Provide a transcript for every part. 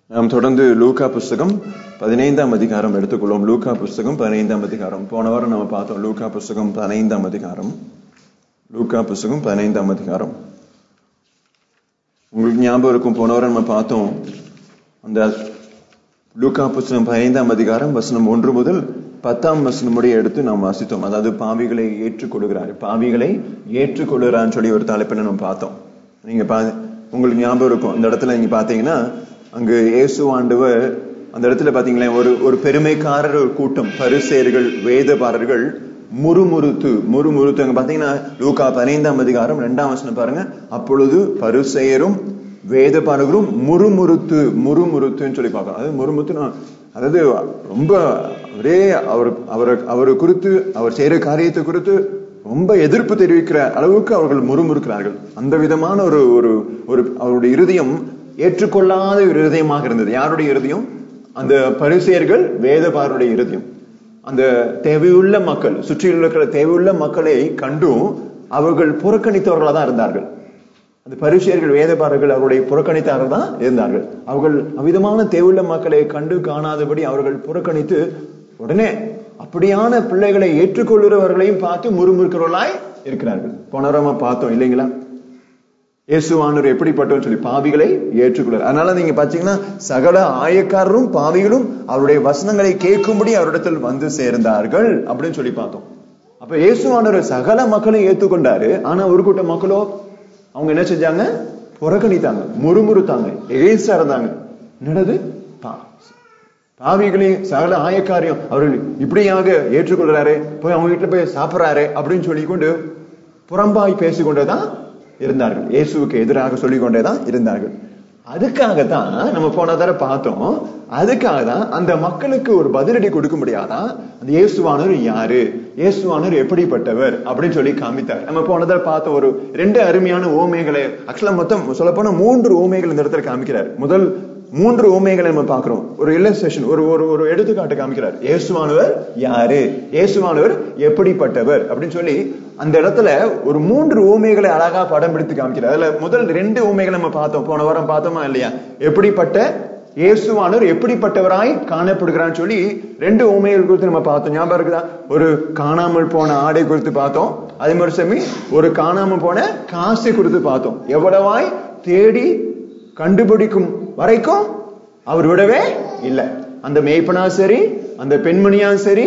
நாம் தொடர்ந்து லூக்கா புஸ்தகம் பதினைந்தாம் அதிகாரம் எடுத்துக்கொள்வோம் லூக்கா புஸ்தகம் பதினைந்தாம் அதிகாரம் போன வாரம் நம்ம பார்த்தோம் லூக்கா புஸ்தகம் பதினைந்தாம் அதிகாரம் லூக்கா புஸ்தகம் பதினைந்தாம் அதிகாரம் உங்களுக்கு ஞாபகம் இருக்கும் போன வாரம் நம்ம பார்த்தோம் அந்த லூக்கா புஸ்தகம் பதினைந்தாம் அதிகாரம் வசனம் ஒன்று முதல் பத்தாம் வசனம் முடிய எடுத்து நாம் வாசித்தோம் அதாவது பாவிகளை ஏற்றுக்கொள்கிறார் பாவிகளை ஏற்றுக்கொள்கிறான்னு சொல்லி ஒரு தலைப்பில் நம்ம பார்த்தோம் நீங்க பா உங்களுக்கு ஞாபகம் இருக்கும் இந்த இடத்துல நீங்க பாத்தீங்கன்னா அங்கு இயேசு ஆண்டவர் அந்த இடத்துல பாத்தீங்களா ஒரு ஒரு பெருமைக்காரர் ஒரு கூட்டம் பரிசேர்கள் வேதபாரர்கள் முறுமுறுத்து முறுமுறுத்து அங்க பாத்தீங்கன்னா லூக்கா பதினைந்தாம் அதிகாரம் ரெண்டாம் வசனம் பாருங்க அப்பொழுது பரிசெயரும் வேதபாரகரும் முறுமுறுத்து முறுமுறுத்துன்னு சொல்லி பார்க்கணும் அது முறுமுறுத்து அதாவது ரொம்ப ஒரே அவர் அவரை அவரை குறித்து அவர் செய்யற காரியத்தை குறித்து ரொம்ப எதிர்ப்பு தெரிவிக்கிற அளவுக்கு அவர்கள் முறுமுறுக்கிறார்கள் அந்த விதமான ஒரு ஒரு ஒரு அவருடைய இருதயம் ஏற்றுக்கொள்ளாத ஒரு இருதயமாக இருந்தது யாருடைய இருதயம் அந்த பரிசெயர்கள் வேதபாருடைய இருதயம் அந்த தேவையுள்ள மக்கள் சுற்றியுள்ள இருக்கிற தேவையுள்ள மக்களை கண்டும் அவர்கள் புறக்கணித்தவர்களாக தான் இருந்தார்கள் அந்த பரிசெயர்கள் வேதபாரர்கள் அவருடைய புறக்கணித்தார்கள் தான் இருந்தார்கள் அவர்கள் அவ்விதமான தேவையுள்ள மக்களை கண்டு காணாதபடி அவர்கள் புறக்கணித்து உடனே அப்படியான பிள்ளைகளை ஏற்றுக்கொள்கிறவர்களையும் பார்த்து முறுமுறுக்கிறவர்களாய் இருக்கிறார்கள் போனவரமா பார்த்தோம் இல்லைங்களா இயேசுவானவர் எப்படிப்பட்டவர் சொல்லி பாவிகளை ஏற்றுக்கொள்ளார் அதனால நீங்க பாத்தீங்கன்னா சகல ஆயக்காரரும் பாவிகளும் அவருடைய வசனங்களை கேட்கும்படி அவரிடத்தில் வந்து சேர்ந்தார்கள் அப்படின்னு சொல்லி பார்த்தோம் அப்ப இயேசுவானவர் சகல மக்களையும் ஏற்றுக்கொண்டாரு ஆனா ஒரு கூட்ட மக்களோ அவங்க என்ன செஞ்சாங்க புறக்கணித்தாங்க முறுமுறுத்தாங்க எகேன்ஸ்டா இருந்தாங்க என்னது பாவிகளையும் சகல ஆயக்காரியம் அவர்கள் இப்படியாக ஏற்றுக்கொள்றாரு போய் அவங்க வீட்டுல போய் சாப்பிடுறாரு அப்படின்னு சொல்லி கொண்டு புறம்பாய் பேசிக்கொண்டேதான் இருந்தார்கள் இயேசுவுக்கு எதிராக சொல்லிக் கொண்டேதான் இருந்தார்கள் அதுக்காகத்தான் நம்ம போன தடவை பார்த்தோம் அதுக்காக தான் அந்த மக்களுக்கு ஒரு பதிலடி கொடுக்க முடியாதான் அந்த இயேசுவானவர் யாரு இயேசுவானவர் எப்படிப்பட்டவர் அப்படின்னு சொல்லி காமித்தார் நம்ம போன தடவை பார்த்த ஒரு ரெண்டு அருமையான ஓமைகளை ஆக்சுவலா மொத்தம் சொல்ல போனா மூன்று ஓமைகள் இந்த இடத்துல காமிக்கிறார் முதல் மூன்று ஓமைகளை நம்ம பாக்குறோம் ஒரு இல்லஸ்ட்ரேஷன் ஒரு ஒரு ஒரு எடுத்துக்காட்டு காமிக்கிறார் இயேசுவானவர் யாரு இயேசுவானவர் எப்படிப்பட்டவர் அப்படின்னு சொல்லி அந்த இடத்துல ஒரு மூன்று ஊமைகளை அழகா படம் பிடித்து காமிக்கிறார் அதுல முதல் ரெண்டு ஊமைகளை நம்ம பார்த்தோம் போன வாரம் பார்த்தோமா இல்லையா எப்படிப்பட்ட இயேசுவானவர் எப்படிப்பட்டவராய் காணப்படுகிறான்னு சொல்லி ரெண்டு ஊமைகள் குறித்து நம்ம பார்த்தோம் ஞாபகம் இருக்குதா ஒரு காணாமல் போன ஆடை குறித்து பார்த்தோம் அதே மாதிரி சமி ஒரு காணாமல் போன காசை குறித்து பார்த்தோம் எவ்வளவாய் தேடி கண்டுபிடிக்கும் வரைக்கும் அவர் விடவே இல்லை அந்த மேய்ப்பனா சரி அந்த பெண்மணியா சரி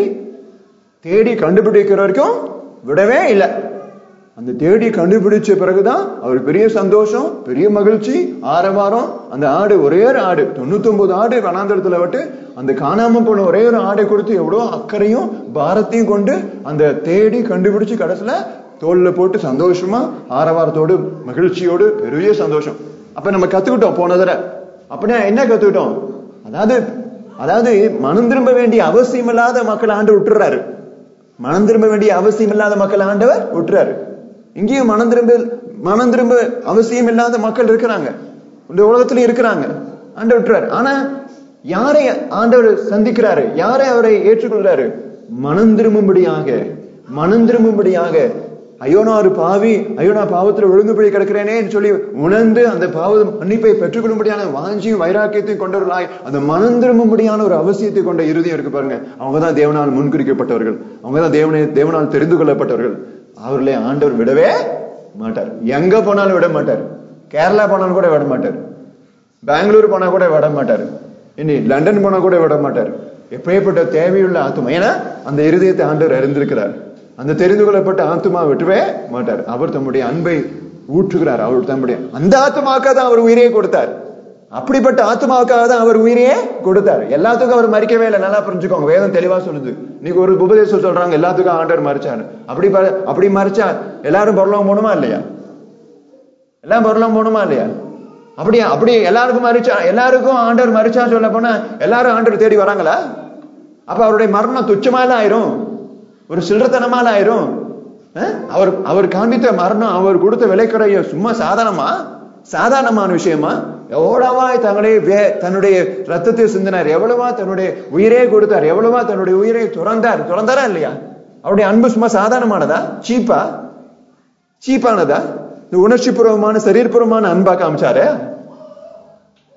தேடி கண்டுபிடிக்கிற வரைக்கும் விடவே இல்லை அந்த தேடி கண்டுபிடிச்ச பிறகுதான் அவர் பெரிய சந்தோஷம் பெரிய மகிழ்ச்சி ஆரவாரம் அந்த ஆடு ஒரே ஒரு ஆடு தொண்ணூத்தி ஒன்பது ஆடு வனாந்தரத்துல விட்டு அந்த காணாம போன ஒரே ஒரு ஆடை கொடுத்து எவ்வளவு அக்கறையும் பாரத்தையும் கொண்டு அந்த தேடி கண்டுபிடிச்சு கடைசியில தோல்ல போட்டு சந்தோஷமா ஆரவாரத்தோடு மகிழ்ச்சியோடு பெரிய சந்தோஷம் அப்ப நம்ம கத்துக்கிட்டோம் போன தடவை அப்படின்னா என்ன கத்துக்கிட்டோம் அதாவது அதாவது மனம் திரும்ப வேண்டிய அவசியம் இல்லாத மக்கள் ஆண்டு விட்டுறாரு மனம் திரும்ப வேண்டிய அவசியம் இல்லாத மக்கள் ஆண்டவர் விட்டுறாரு இங்கேயும் மனம் திரும்ப மனம் திரும்ப அவசியம் இல்லாத மக்கள் இருக்கிறாங்க இந்த உலகத்திலயும் இருக்கிறாங்க ஆண்டவர் விட்டுறாரு ஆனா யாரை ஆண்டவர் சந்திக்கிறாரு யாரை அவரை ஏற்றுக்கொள்றாரு மனம் திரும்பும்படியாக மனம் திரும்பும்படியாக ஐயோ நான் ஒரு பாவி ஐயோ நான் பாவத்துல ஒழுங்குபடி கிடக்கிறேனே சொல்லி உணர்ந்து அந்த பாவ மன்னிப்பை பெற்றுக்கொள்ளும்படியான வாஞ்சியும் வைராக்கியத்தையும் கொண்டவர்களாய் அந்த மனம் திரும்பும்படியான ஒரு அவசியத்தை கொண்ட இறுதியம் இருக்கு பாருங்க அவங்க தான் தேவனால் முன்குறிக்கப்பட்டவர்கள் அவங்க தான் தேவனை தேவனால் தெரிந்து கொள்ளப்பட்டவர்கள் அவர்களை ஆண்டவர் விடவே மாட்டார் எங்க போனாலும் விட மாட்டார் கேரளா போனாலும் கூட விட மாட்டார் பெங்களூர் போனா கூட விட மாட்டார் இனி லண்டன் போனா கூட விட மாட்டார் எப்பேற்பட்ட தேவையுள்ள ஆத்மா ஏன்னா அந்த இருதயத்தை ஆண்டவர் அறிந்திருக்கிறார் அந்த தெரிந்து கொள்ளப்பட்ட ஆத்மா விட்டுவே மாட்டார் அவர் தம்முடைய அன்பை ஊற்றுகிறார் அவர் தம்முடைய அந்த ஆத்மாக்காக தான் அவர் உயிரையே கொடுத்தார் அப்படிப்பட்ட ஆத்மாவுக்காக தான் அவர் உயிரையே கொடுத்தார் எல்லாத்துக்கும் அவர் மறிக்கவே இல்லை நல்லா புரிஞ்சுக்கோங்க வேதம் தெளிவா சொல்லுது நீங்க ஒரு உபதேசம் சொல்றாங்க எல்லாத்துக்கும் ஆண்டவர் மறிச்சாரு அப்படி அப்படி மறிச்சா எல்லாரும் பொருளம் போகணுமா இல்லையா எல்லாம் பொருளம் போகணுமா இல்லையா அப்படியா அப்படி எல்லாருக்கும் மறிச்சா எல்லாருக்கும் ஆண்டவர் மறிச்சா சொல்ல போனா எல்லாரும் ஆண்டவர் தேடி வராங்களா அப்ப அவருடைய மரணம் துச்சமால ஆயிரும் ஒரு சில்லறத்தனமால ஆயிரும் அவர் அவர் காண்பித்த மரணம் அவர் கொடுத்த விலைக்கடைய சும்மா சாதாரணமா சாதாரணமான விஷயமா எவ்வளவா தங்களே தன்னுடைய ரத்தத்தை சிந்தினார் எவ்வளவா தன்னுடைய உயிரே கொடுத்தார் எவ்வளவா தன்னுடைய உயிரை துறந்தார் துறந்தாரா இல்லையா அவருடைய அன்பு சும்மா சாதாரணமானதா சீப்பா சீப்பானதா இந்த உணர்ச்சி பூர்வமான சரீரபூர்வமான அன்பா காமிச்சாரு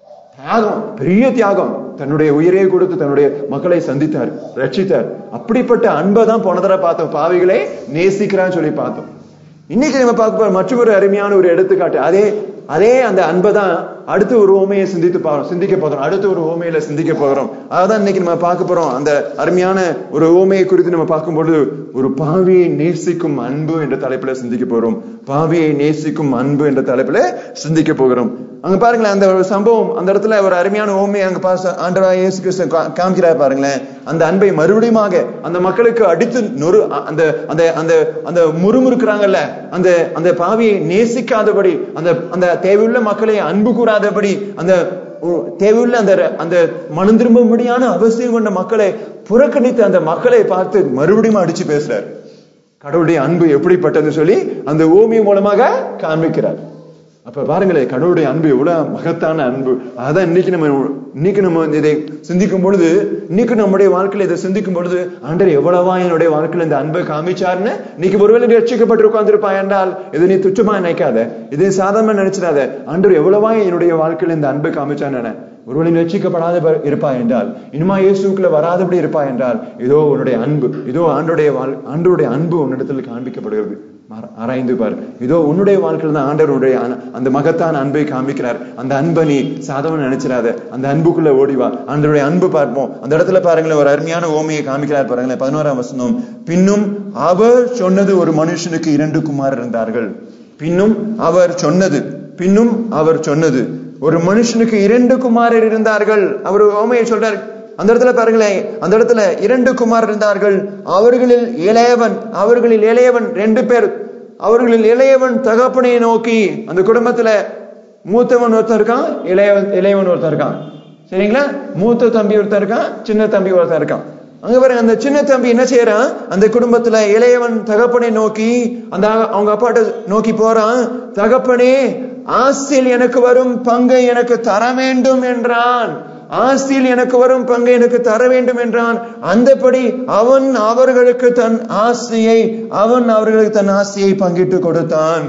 தியாகம் பெரிய தியாகம் தன்னுடைய உயிரை கொடுத்து தன்னுடைய மக்களை சந்தித்தார் ரட்சித்தார் அப்படிப்பட்ட அன்பை தான் போன தடவை பார்த்தோம் பாவிகளை நேசிக்கிறான்னு சொல்லி பார்த்தோம் இன்னைக்கு நம்ம பார்க்க போற மற்றொரு அருமையான ஒரு எடுத்துக்காட்டு அதே அதே அந்த அன்பை தான் அடுத்த ஒரு ஓமையை சிந்தித்து போறோம் சிந்திக்க போகிறோம் அடுத்த ஒரு ஓமையில சிந்திக்க போகிறோம் அதான் இன்னைக்கு நம்ம பார்க்க போறோம் அந்த அருமையான ஒரு ஓமையை குறித்து நம்ம பார்க்கும்பொழுது ஒரு பாவியை நேசிக்கும் அன்பு என்ற தலைப்புல சிந்திக்க போறோம் பாவியை நேசிக்கும் அன்பு என்ற தலைப்புல சிந்திக்க போகிறோம் அங்க பாருங்களேன் அந்த ஒரு சம்பவம் அந்த இடத்துல ஒரு அருமையான ஓமை அங்க பாச ஆண்டவா இயேசு கிறிஸ்து கா- காமிக்கிறார் பாருங்களேன் அந்த அன்பை மறுபடியுமாக அந்த மக்களுக்கு அடித்து நொறு அ- அந்த அந்த அந்த அந்த முறுமுறுக்கிறாங்கல்ல அந்த அந்த பாவியை நேசிக்காதபடி அந்த அந்த தேவையுள்ள மக்களை அன்பு கூறாதபடி அந்த ஒ- தேவையுள்ள அந்த அந்த மனம் திரும்பும்படியான அவசியம் கொண்ட மக்களை புறக்கணித்து அந்த மக்களை பார்த்து மறுபடியும் அடிச்சு பேசுறார் கடவுளுடைய அன்பு எப்படிப்பட்டதுன்னு சொல்லி அந்த ஓமியம் மூலமாக காண்பிக்கிறார் அப்ப பாருங்களேன் கடவுளுடைய அன்பு எவ்வளவு மகத்தான அன்பு அதான் இன்னைக்கு நம்ம இன்னைக்கு நம்ம இதை சிந்திக்கும் பொழுது இன்னைக்கு நம்முடைய வாழ்க்கையில இதை சிந்திக்கும் பொழுது ஆண்டர் எவ்வளவா என்னுடைய வாழ்க்கையில இந்த அன்பை காமிச்சாருன்னு இன்னைக்கு ஒருவேளை நீ ரட்சிக்கப்பட்டு உட்கார்ந்திருப்பா என்றால் இதை நீ துச்சமா நினைக்காத இதை சாதாரணமா நினைச்சிடாத ஆண்டர் எவ்வளவா என்னுடைய வாழ்க்கையில இந்த அன்பை காமிச்சான்னு ஒருவேளை நீ ரட்சிக்கப்படாத ப- இருப்பாய் என்றால் இனிமா இயேசுக்குள்ள வராதபடி இருப்பாய் என்றால் இதோ உன்னுடைய அன்பு இதோ ஆண்டுடைய வாழ் ஆண்டருடைய அன்பு உன்னிடத்தில் காண்பிக்கப்படுகிறது ஆர- ஆராய்ந்து பார் இதோ உன்னுடைய வாழ்க்கையில் தான் ஆண்டவருடைய அன- அந்த மகத்தான அன்பை காமிக்கிறார் அந்த அன்பை நீ சாதவன் நினைச்சிடாத அந்த அன்புக்குள்ள ஓடிவா ஆண்டவருடைய அன்பு பார்ப்போம் அந்த இடத்துல பாருங்களேன் ஒரு அருமையான ஓமையை காமிக்கிறார் பாருங்களேன் பதினோராம் வசனம் பின்னும் அவர் சொன்னது ஒரு மனுஷனுக்கு இரண்டு குமார் இருந்தார்கள் பின்னும் அவர் சொன்னது பின்னும் அவர் சொன்னது ஒரு மனுஷனுக்கு இரண்டு குமாரர் இருந்தார்கள் அவர் ஓமையை சொல்றார் அந்த இடத்துல பாருங்களேன் அந்த இடத்துல இரண்டு குமார் இருந்தார்கள் அவர்களில் இளையவன் அவர்களில் இளையவன் ரெண்டு பேர் அவர்களில் இளையவன் தகப்பனை நோக்கி அந்த குடும்பத்துல மூத்தவன் ஒருத்தன் இருக்கான் இளையவன் இளையவன் ஒருத்தன் இருக்கான் சரிங்களா மூத்த தம்பி ஒருத்தன் இருக்கான் சின்ன தம்பி ஒருத்தன் இருக்கான் அங்க பாருங்க அந்த சின்ன தம்பி என்ன செய்யறான் அந்த குடும்பத்துல இளையவன் தகப்பனை நோக்கி அந்த அவங்க அப்பாட்ட நோக்கி போறான் தகப்பனே ஆஸ்தியில் எனக்கு வரும் பங்கை எனக்கு தர வேண்டும் என்றான் ஆஸ்தியில் எனக்கு வரும் பங்கை எனக்கு தர வேண்டும் என்றான் அந்தபடி அவன் அவர்களுக்கு தன் ஆஸ்தியை அவன் அவர்களுக்கு தன் ஆஸ்தியை பங்கிட்டு கொடுத்தான்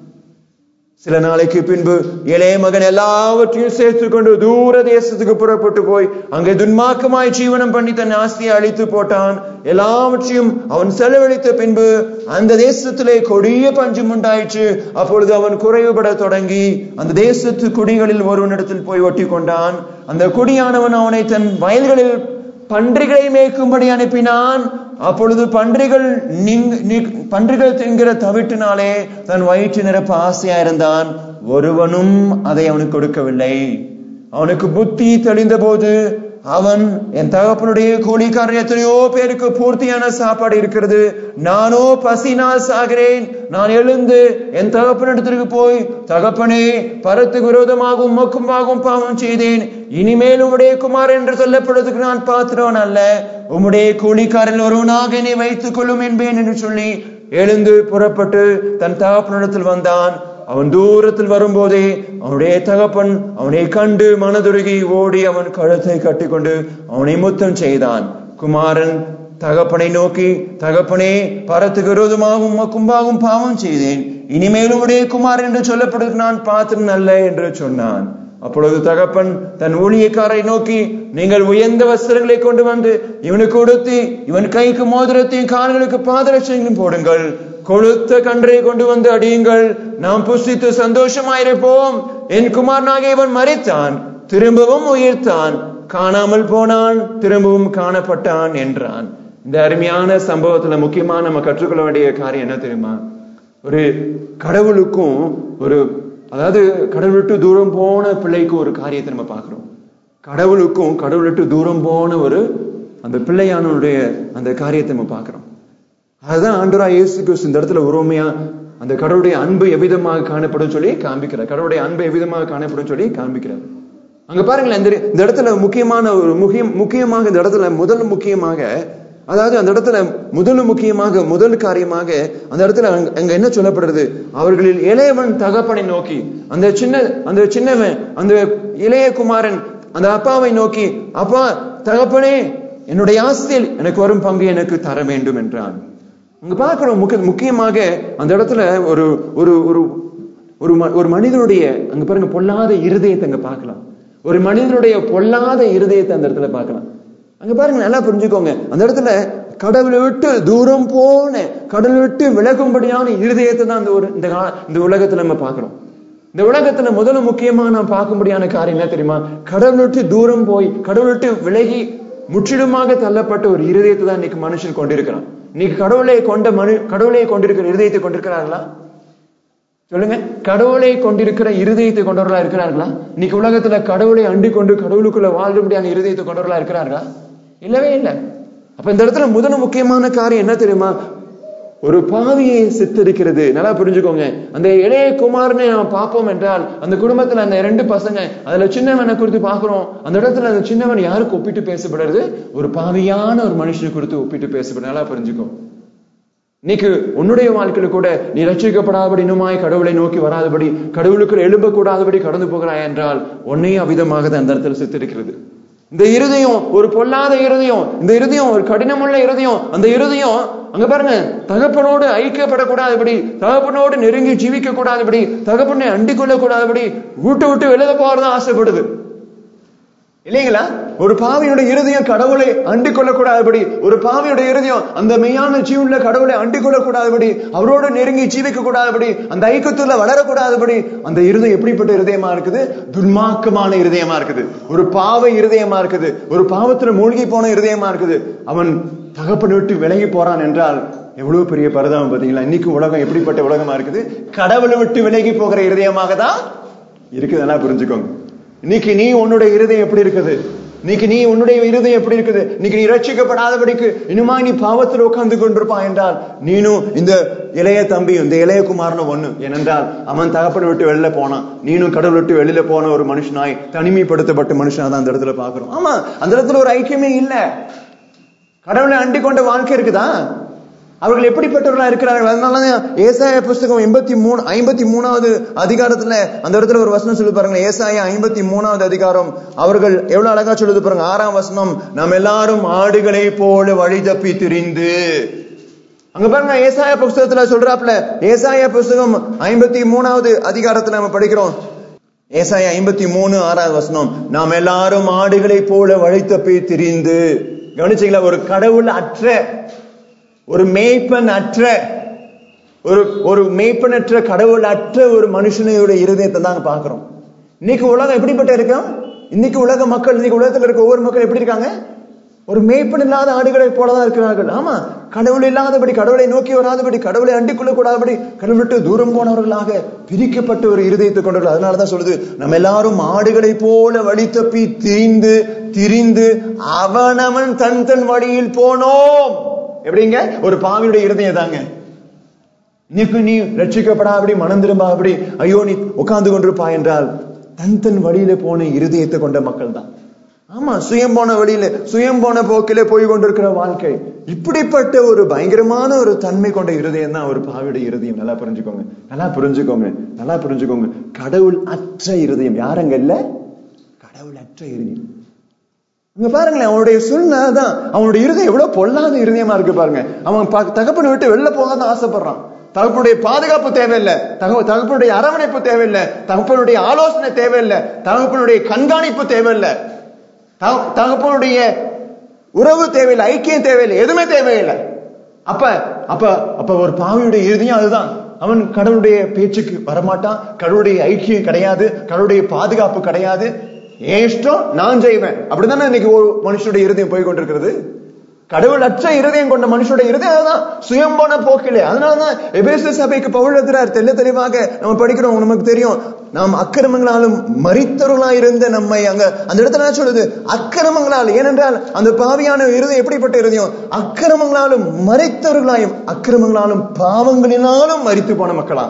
சில நாளைக்கு பின்பு இளைய மகன் எல்லாவற்றையும் சேர்த்து கொண்டு தூர தேசத்துக்கு புறப்பட்டு போய் அங்கே துன்மார்க்கமாய் ஜீவனம் பண்ணி தன் ஆஸ்தியை அழித்து போட்டான் எல்லாவற்றையும் அவன் செலவழித்த பின்பு அந்த தேசத்திலே கொடிய பஞ்சம் உண்டாயிற்று அப்பொழுது அவன் குறைவுபட தொடங்கி அந்த தேசத்து குடிகளில் ஒருவனிடத்தில் போய் ஒட்டி கொண்டான் அந்த குடியானவன் அவனை தன் வயல்களில் பன்றிகளை மேய்க்கும்படி அனுப்பினான் அப்பொழுது பன்றிகள் நீங்க- நீ- பன்றிகள் தின்கிற தவிட்டினாலே தன் வயிற்று நிரப்ப ஆசையா இருந்தான் ஒருவனும் அதை அவனுக்கு கொடுக்கவில்லை அவனுக்கு புத்தி தெளிந்த போது அவன் என் தகப்பனுடைய கூலிக்காரர் எத்தனையோ பேருக்கு பூர்த்தியான சாப்பாடு இருக்கிறது நானோ பசினால் சாகிறேன் நான் எழுந்து என் தகப்பனிடத்திற்கு போய் தகப்பனே பரத்துக்கு விரோதமாகவும் உமக்குமாகவும் பாவம் செய்தேன் இனிமேல் உம்முடைய குமார் என்று சொல்லப்படுவதற்கு நான் பாத்திரவன் அல்ல உம்முடைய கூலிக்காரில் ஒருவனாக என்னை வைத்துக் கொள்ளும் என்பேன் என்று சொல்லி எழுந்து புறப்பட்டு தன் தகப்பனிடத்தில் வந்தான் அவன் தூரத்தில் வரும்போதே அவனுடைய தகப்பன் அவனை கண்டு மனதுருகி ஓடி அவன் கழுத்தை கட்டிக்கொண்டு அவனை முத்தம் செய்தான் குமாரன் தகப்பனை நோக்கி தகப்பனே பரத்துக்கு விரோதமாகவும் உமக்கும்பாகவும் பாவம் செய்தேன் இனிமேலும் உடைய குமார் என்று சொல்லப்படுவதற்கு நான் பாத்திரன் அல்ல என்று சொன்னான் அப்பொழுது தகப்பன் தன் ஊழியக்காரை நோக்கி நீங்கள் உயர்ந்த வஸ்திரங்களை கொண்டு வந்து இவனுக்கு உடுத்தி இவன் கைக்கு மோதிரத்தையும் கால்களுக்கு பாதரட்சையும் போடுங்கள் கொழுத்த கன்றை கொண்டு வந்து அடியுங்கள் நாம் புசித்து சந்தோஷமாயிருப்போம் என் குமாரனாக இவன் மறித்தான் திரும்பவும் உயிர்த்தான் காணாமல் போனான் திரும்பவும் காணப்பட்டான் என்றான் இந்த அருமையான சம்பவத்துல முக்கியமா நம்ம கற்றுக்கொள்ள வேண்டிய காரியம் என்ன தெரியுமா ஒரு கடவுளுக்கும் ஒரு அதாவது கடவுள் விட்டு தூரம் போன பிள்ளைக்கு ஒரு காரியத்தை நம்ம பார்க்கிறோம் கடவுளுக்கும் கடவுள் விட்டு தூரம் போன ஒரு அந்த பிள்ளையானுடைய அந்த காரியத்தை நம்ம பார்க்கிறோம் அதுதான் ஆண்டரா இயேசு கிறிஸ்து இந்த இடத்துல உரிமையா அந்த கடவுளுடைய அன்பு எவ்விதமாக காணப்படும் சொல்லி காண்பிக்கிறார் கடவுளுடைய அன்பு எவ்விதமாக காணப்படும் சொல்லி காண்பிக்கிறார் அங்க பாருங்களேன் இந்த இந்த இடத்துல முக்கியமான ஒரு முக்கியம் முக்கியமாக இந்த இடத்துல முதல் முக்கியமாக அதாவது அந்த இடத்துல முதல் முக்கியமாக முதல் காரியமாக அந்த இடத்துல அங்க- அங்க என்ன சொல்லப்படுறது அவர்களில் இளையவன் தகப்பனை நோக்கி அந்த சின்ன அந்த சின்னவன் அந்த இளைய குமாரன் அந்த அப்பாவை நோக்கி அப்பா தகப்பனே என்னுடைய ஆஸ்தியில் எனக்கு வரும் பங்கு எனக்கு தர வேண்டும் என்றான் அங்க பார்க்கிறோம் முக்கிய முக்கியமாக அந்த இடத்துல ஒரு ஒரு ஒரு ஒரு ம- ஒரு மனிதனுடைய அங்க பாருங்க பொல்லாத இருதயத்தை அங்க பார்க்கலாம் ஒரு மனிதனுடைய பொல்லாத இருதயத்தை அந்த இடத்துல பார்க்கலாம் அங்க பாருங்க நல்லா புரிஞ்சுக்கோங்க அந்த இடத்துல கடவுளை விட்டு தூரம் போன கடவுளை விட்டு விலகும்படியான இருதயத்தை தான் இந்த ஒரு இந்த கா- இந்த உலகத்துல நம்ம பார்க்கிறோம் இந்த உலகத்துல முதல்ல முக்கியமா நாம் பார்க்கும்படியான காரியம் என்ன தெரியுமா கடவுளை விட்டு தூரம் போய் கடவுளை விட்டு விலகி முற்றிலுமாக தள்ளப்பட்ட ஒரு இருதயத்தை தான் இன்னைக்கு மனுஷன் கொண்டிருக்கிறான் இன்னைக்கு கடவுளை கொண்ட மனு கடவுளை கொண்டிருக்கிற இருதயத்தை கொண்டிருக்கிறார்களா சொல்லுங்க கடவுளை கொண்டிருக்கிற இருதயத்தை கொண்டவர்களா இருக்கிறார்களா இன்னைக்கு உலகத்துல கடவுளை அண்டிக் கொண்டு கடவுளுக்குள்ள வாழ்றபடியான இருதயத்தை கொண்டவர்களா இருக்கிறார்களா இல்லவே இல்லை அப்ப இந்த இடத்துல முதல் முக்கியமான காரியம் என்ன தெரியுமா ஒரு பாவியை சித்தரிக்கிறது நல்லா புரிஞ்சுக்கோங்க அந்த இளைய குமாரனை நாம் பார்ப்போம் என்றால் அந்த குடும்பத்துல அந்த ரெண்டு பசங்க அதுல சின்னவனை குறித்து பார்க்கிறோம் அந்த இடத்துல அந்த சின்னவன் யாருக்கு ஒப்பிட்டு பேசப்படுறது ஒரு பாவியான ஒரு மனுஷனை குறித்து ஒப்பிட்டு பேசப்படுறது நல்லா புரிஞ்சுக்கோ இன்னைக்கு உன்னுடைய வாழ்க்கையில கூட நீ ரட்சிக்கப்படாதபடி இன்னுமாய் கடவுளை நோக்கி வராதபடி கடவுளுக்குள் எழும்பக்கூடாதபடி கடந்து போகிறாய் என்றால் உன்னையும் அவிதமாக தான் அந்த இடத்துல சித்தரிக்கிறது இந்த இருதயம் ஒரு பொல்லாத இருதயம் இந்த இருதயம் ஒரு கடினமுள்ள இருதயம் அந்த இருதயம் அங்க பாருங்க தகப்பனோடு ஐக்கியப்படக்கூடாதபடி தகப்பனோடு நெருங்கி ஜீவிக்க கூடாதபடி தகப்பனை அண்டிக் கொள்ள கூடாதபடி வீட்டு விட்டு வெளியில போறதா ஆசைப்படுது இல்லைங்களா ஒரு பாவியுடைய இருதயம் கடவுளை அண்டிக் கொள்ளக்கூடாதபடி ஒரு பாவியுடைய இருதயம் அந்த மெய்யான ஜீவன்ல கடவுளை அண்டிக் கொள்ளக்கூடாதபடி அவரோடு நெருங்கி ஜீவிக்க கூடாதபடி அந்த ஐக்கியத்துல வளரக்கூடாதபடி அந்த இருதயம் எப்படிப்பட்ட இருதயமா இருக்குது துன்மாக்கமான இருதயமா இருக்குது ஒரு பாவ இருதயமா இருக்குது ஒரு பாவத்துல மூழ்கி போன இருதயமா இருக்குது அவன் தகப்பனை விட்டு விலகி போறான் என்றால் எவ்வளவு பெரிய பரிதாபம் பாத்தீங்களா இன்னைக்கு உலகம் எப்படிப்பட்ட உலகமா இருக்குது கடவுளை விட்டு விலகி போகிற இருதயமாக தான் இருக்குதுன்னா புரிஞ்சுக்கோங்க இன்னைக்கு நீ உன்னுடைய இருதயம் எப்படி இருக்குது இன்னைக்கு நீ உன்னுடைய இருதயம் எப்படி இருக்குது இன்னைக்கு நீ ரட்சிக்கப்படாதபடிக்கு இனிமா நீ பாவத்தில் உட்கார்ந்து கொண்டிருப்பான் என்றால் நீனும் இந்த இளைய தம்பி இந்த இளைய குமாரனும் ஒண்ணு ஏனென்றால் அவன் தகப்பனை விட்டு வெளியில போனான் நீனும் கடவுள் விட்டு வெளியில போன ஒரு மனுஷனாய் தனிமைப்படுத்தப்பட்ட மனுஷனா தான் அந்த இடத்துல பாக்குறோம் ஆமா அந்த இடத்துல ஒரு ஐக்கியமே இல்ல கடவுளை அண்டிக் கொண்ட வாழ்க்கை இருக்குதா அவர்கள் எப்படிப்பட்டவர்களா இருக்கிறார்கள் அதனாலதான் ஏசாய புஸ்தகம் எண்பத்தி மூணு ஐம்பத்தி மூணாவது அதிகாரத்துல அந்த இடத்துல ஒரு வசனம் சொல்லி பாருங்க ஏசாய ஐம்பத்தி மூணாவது அதிகாரம் அவர்கள் எவ்வளவு அழகா சொல்லுது பாருங்க ஆறாம் வசனம் நாம் எல்லாரும் ஆடுகளை போல வழி தப்பி திரிந்து அங்க பாருங்க ஏசாய புஸ்தகத்துல சொல்றாப்ல ஏசாய புஸ்தகம் ஐம்பத்தி மூணாவது அதிகாரத்துல நம்ம படிக்கிறோம் ஏசாய ஐம்பத்தி மூணு ஆறாவது வசனம் நாம் எல்லாரும் ஆடுகளை போல வழி தப்பி திரிந்து கவனிச்சீங்களா ஒரு கடவுள் அற்ற ஒரு மேய்ப்பன் அற்ற ஒரு ஒரு மேய்ப்பனற்ற கடவுள் அற்ற ஒரு மனுஷனையோட இருதயத்தை தான் பாக்குறோம் இன்னைக்கு உலகம் எப்படிப்பட்ட இருக்கும் இன்னைக்கு உலக மக்கள் இன்னைக்கு உலகத்துல இருக்க ஒவ்வொரு மக்கள் எப்படி இருக்காங்க ஒரு மேய்ப்பன் இல்லாத ஆடுகளை போலதான் இருக்கிறார்கள் ஆமா கடவுள் இல்லாதபடி கடவுளை நோக்கி வராதபடி கடவுளை அண்டிக் கொள்ள கூடாதபடி கடவுள் விட்டு தூரம் போனவர்களாக பிரிக்கப்பட்ட ஒரு இருதயத்தை கொண்டவர்கள் அதனாலதான் சொல்லுது நம்ம எல்லாரும் ஆடுகளை போல வழி தப்பி திரிந்து திரிந்து அவனவன் தன் தன் வழியில் போனோம் எப்படிங்க ஒரு பாவியுடைய இருதயம் தாங்க இன்னைக்கு நீ ரட்சிக்கப்படாதபடி மனம் திரும்பாதபடி ஐயோ நீ உட்கார்ந்து கொண்டிருப்பா என்றால் தன் தன் வழியில போன இருதயத்தை கொண்ட மக்கள் தான் ஆமா சுயம் போன வழியில சுயம் போன போக்கிலே போய் கொண்டிருக்கிற வாழ்க்கை இப்படிப்பட்ட ஒரு பயங்கரமான ஒரு தன்மை கொண்ட இருதயம் தான் ஒரு பாவியுடைய இருதயம் நல்லா புரிஞ்சுக்கோங்க நல்லா புரிஞ்சுக்கோங்க நல்லா புரிஞ்சுக்கோங்க கடவுள் அற்ற இருதயம் யாரங்க இல்ல கடவுள் அற்ற இருதயம் இங்க பாருங்களேன் அவனுடைய சூழ்நிலை தான் அவனுடைய இருதயம் எவ்வளவு பொல்லாத இருதயமா இருக்கு பாருங்க அவன் பா- தகப்பனை விட்டு வெளில போகாத ஆசைப்படுறான் தகப்பனுடைய பாதுகாப்பு தேவையில்லை தக தகப்பனுடைய அரவணைப்பு தேவையில்லை தகப்பனுடைய ஆலோசனை தேவையில்லை தகப்பனுடைய கண்காணிப்பு தேவையில்லை தக- தகப்பனுடைய உறவு தேவையில்லை ஐக்கியம் தேவையில்லை எதுவுமே தேவையில்லை அப்ப அப்ப அப்ப ஒரு பாவியுடைய இறுதியும் அதுதான் அவன் கடவுளுடைய பேச்சுக்கு வரமாட்டான் கடவுளுடைய ஐக்கியம் கிடையாது கடவுளுடைய பாதுகாப்பு கிடையாது என் இஷ்டம் நான் செய்வேன் அப்படிதானே இன்னைக்கு ஒரு மனுஷனுடைய இருதயம் போய் கொண்டிருக்கிறது கடவுள் அற்ற இருதயம் கொண்ட மனுஷனுடைய இருதயம் அதுதான் சுயம் போன போக்கிலே அதனாலதான் எபேசு சபைக்கு பவுல் எழுதுறார் தெல்ல தெளிவாக நம்ம படிக்கிறோம் நமக்கு தெரியும் நாம் அக்கிரமங்களாலும் மறித்தவர்களா இருந்த நம்மை அங்க அந்த இடத்துல என்ன சொல்லுது அக்கிரமங்களால் ஏனென்றால் அந்த பாவியான இருதயம் எப்படிப்பட்ட இருதயம் அக்கிரமங்களாலும் மறைத்தவர்களாயும் அக்கிரமங்களாலும் பாவங்களினாலும் மறித்து போன மக்களா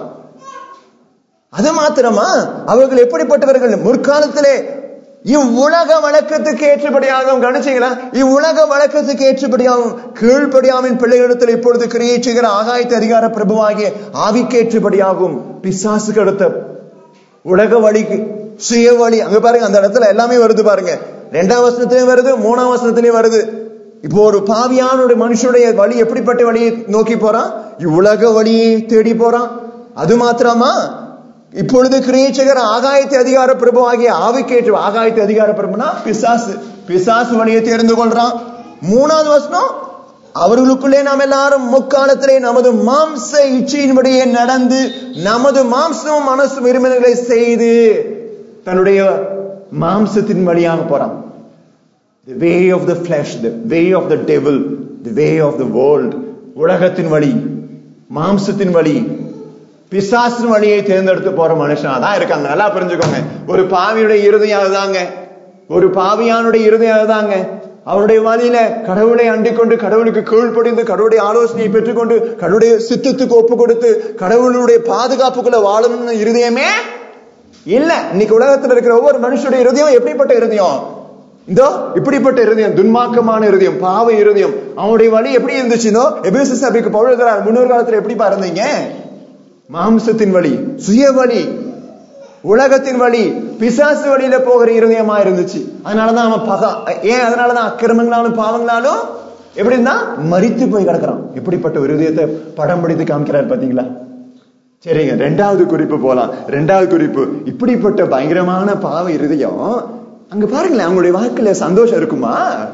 அது மாத்திரமா அவர்கள் எப்படிப்பட்டவர்கள் முற்காலத்திலே இவ்வுலக வழக்கத்துக்கு ஏற்றபடியாகவும் கவனிச்சீங்களா இவ்வுலக வழக்கத்துக்கு ஏற்றபடியாகவும் கீழ்ப்படியாவின் பிள்ளைகளிடத்தில் இப்பொழுது கிரியை செய்கிற ஆகாயத்து அதிகார பிரபுவாகிய ஆவிக்கேற்றபடியாகும் பிசாசுக்கு அடுத்த உலக வழிக்கு சுய வழி அங்க பாருங்க அந்த இடத்துல எல்லாமே வருது பாருங்க ரெண்டாம் வசனத்திலயும் வருது மூணாம் வசனத்திலயும் வருது இப்போ ஒரு பாவியான ஒரு மனுஷனுடைய வழி எப்படிப்பட்ட வழியை நோக்கி போறான் இவ்வுலக வழியை தேடி போறான் அது மாத்திரமா இப்பொழுது கிரீச்சகர் ஆகாயத்தை அதிகார பிரபு ஆகிய ஆவிக்கேற்று ஆகாயத்தை அதிகார பிரபுனா பிசாசு பிசாசு வழியை தேர்ந்து கொள்றான் மூணாவது வசனம் அவர்களுக்குள்ளே நாம் எல்லாரும் முக்காலத்திலே நமது மாம்ச இச்சையின்படியே நடந்து நமது மாம்சமும் மனசும் விரும்பினங்களை செய்து தன்னுடைய மாம்சத்தின் வழியாக போறான் the way of the flesh the way of the devil the way of the world உலகத்தின் வழி மாம்சத்தின் வழி பிசாசின் வழியை தேர்ந்தெடுத்து போற மனுஷனா தான் இருக்காங்க நல்லா புரிஞ்சுக்கோங்க ஒரு பாவியுடைய இருதயம் அதுதாங்க ஒரு பாவியானுடைய இருதயம் அதுதாங்க அவருடைய வழியில கடவுளை அண்டிக் கொண்டு கடவுளுக்கு கீழ்ப்படிந்து கடவுளுடைய ஆலோசனையை பெற்றுக்கொண்டு கடவுளுடைய சித்தத்துக்கு ஒப்பு கொடுத்து கடவுளுடைய பாதுகாப்புக்குள்ள வாழணும்னு இருதயமே இல்ல இன்னைக்கு உலகத்துல இருக்கிற ஒவ்வொரு மனுஷனுடைய இருதயம் எப்படிப்பட்ட இருதயம் இதோ இப்படிப்பட்ட இருதயம் துன்மாக்கமான இருதயம் பாவ இருதயம் அவனுடைய வழி எப்படி இருந்துச்சுனோ எபேசு சபைக்கு பவுலகிறார் முன்னோர் காலத்துல எப்படி இருந்தீங்க மாம்சத்தின் வழி சுய வழி உலகத்தின் வழி பிசாசு வழியில போகிற இருதயமா இருந்துச்சு அதனாலதான் அவன் பகா ஏன் அதனாலதான் அக்கிரமங்களாலும் பாவங்களாலும் எப்படி இருந்தா மரித்து போய் கிடக்குறான் இப்படிப்பட்ட ஒரு இருதயத்தை படம் பிடித்து காமிக்கிறார் பாத்தீங்களா சரிங்க ரெண்டாவது குறிப்பு போலாம் ரெண்டாவது குறிப்பு இப்படிப்பட்ட பயங்கரமான பாவ இருதயம் அங்க பாருங்களேன் அவங்களுடைய வாழ்க்கையில சந்தோஷம் இருக்குமா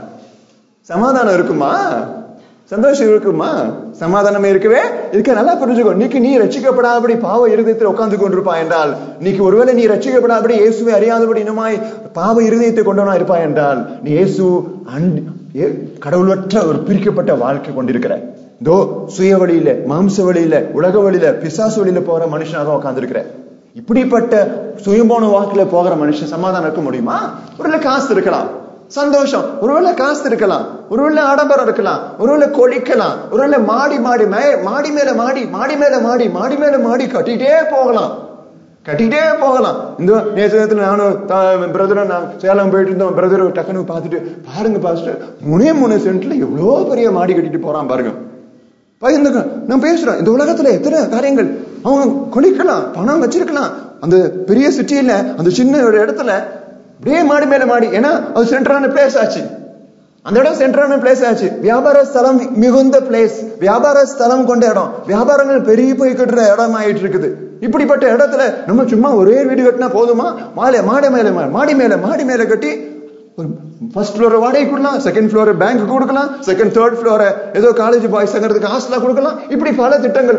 சமாதானம் இருக்குமா சந்தோஷம் இருக்குமா சமாதானமே இருக்கவே இருக்க நல்லா புரிஞ்சுக்கோ இன்னைக்கு நீ ரட்சிக்கப்படாதபடி பாவ இருதயத்தில் உட்கார்ந்து கொண்டிருப்பா என்றால் இன்னைக்கு ஒருவேளை நீ ரட்சிக்கப்படாதபடி இயேசுவை அறியாதபடி இன்னுமாய் பாவ இருதயத்தை கொண்டவனா இருப்பாய் என்றால் நீ இயேசு அன்- ஏ- கடவுளற்ற ஒரு பிரிக்கப்பட்ட வாழ்க்கை கொண்டிருக்கிற தோ சுய வழியில மாம்ச வழியில உலக வழியில பிசாசு வழியில போற மனுஷனாக உட்கார்ந்திருக்கிற இப்படிப்பட்ட சுயம்போன வாக்குல போகிற மனுஷன் சமாதானம் இருக்க முடியுமா ஒருவேளை காசு இருக்கலாம் சந்தோஷம் ஒருவேளை காசு இருக்கலாம் ஒருவேளை ஆடம்பரம் இருக்கலாம் ஒருவேளை கொளிக்கலாம் ஒருவேளை மாடி மாடி மே- மாடி மேல மாடி மாடி மேல மாடி மாடி மேல மாடி கட்டிட்டே போகலாம் கட்டிட்டே போகலாம் இந்த நேரத்துல நானும் பிரதரும் நான் சேலம் போயிட்டு இருந்தோம் பிரதர் டக்குனு பார்த்துட்டு பாருங்க பாஸ்டர் மூணே மூணு சென்ட்ல எவ்வளவு பெரிய மாடி கட்டிட்டு போறான் பாருங்க பகிர்ந்துக்க நான் பேசுறேன் இந்த உலகத்துல எத்தனை காரியங்கள் அவங்க கொளிக்கலாம் பணம் வச்சிருக்கலாம் அந்த பெரிய சிட்டியில அந்த சின்ன ஒரு இடத்துல அப்படியே மாடி மேல மாடி ஏன்னா அது சென்டரான பிளேஸ் ஆச்சு அந்த இடம் சென்டரான பிளேஸ் ஆச்சு வியாபார ஸ்தலம் மிகுந்த பிளேஸ் வியாபார ஸ்தலம் கொண்ட இடம் வியாபாரங்கள் பெரிய போய் கட்டுற இடம் ஆயிட்டு இருக்குது இப்படிப்பட்ட இடத்துல நம்ம சும்மா ஒரே வீடு கட்டினா போதுமா மாலை மாடி மேல மா- மாடி மேல மாடி மேல கட்டி ஒரு ஃபர்ஸ்ட் ஃப்ளோர் வாடகை கொடுக்கலாம் செகண்ட் ஃப்ளோர் பேங்க் கொடுக்கலாம் செகண்ட் தேர்ட் ஃப்ளோர் ஏதோ காலேஜ் பாய்ஸ் தங்கறதுக்கு ஹாஸ்டலா கொடுக்கலாம் இப்படி பல திட்டங்கள்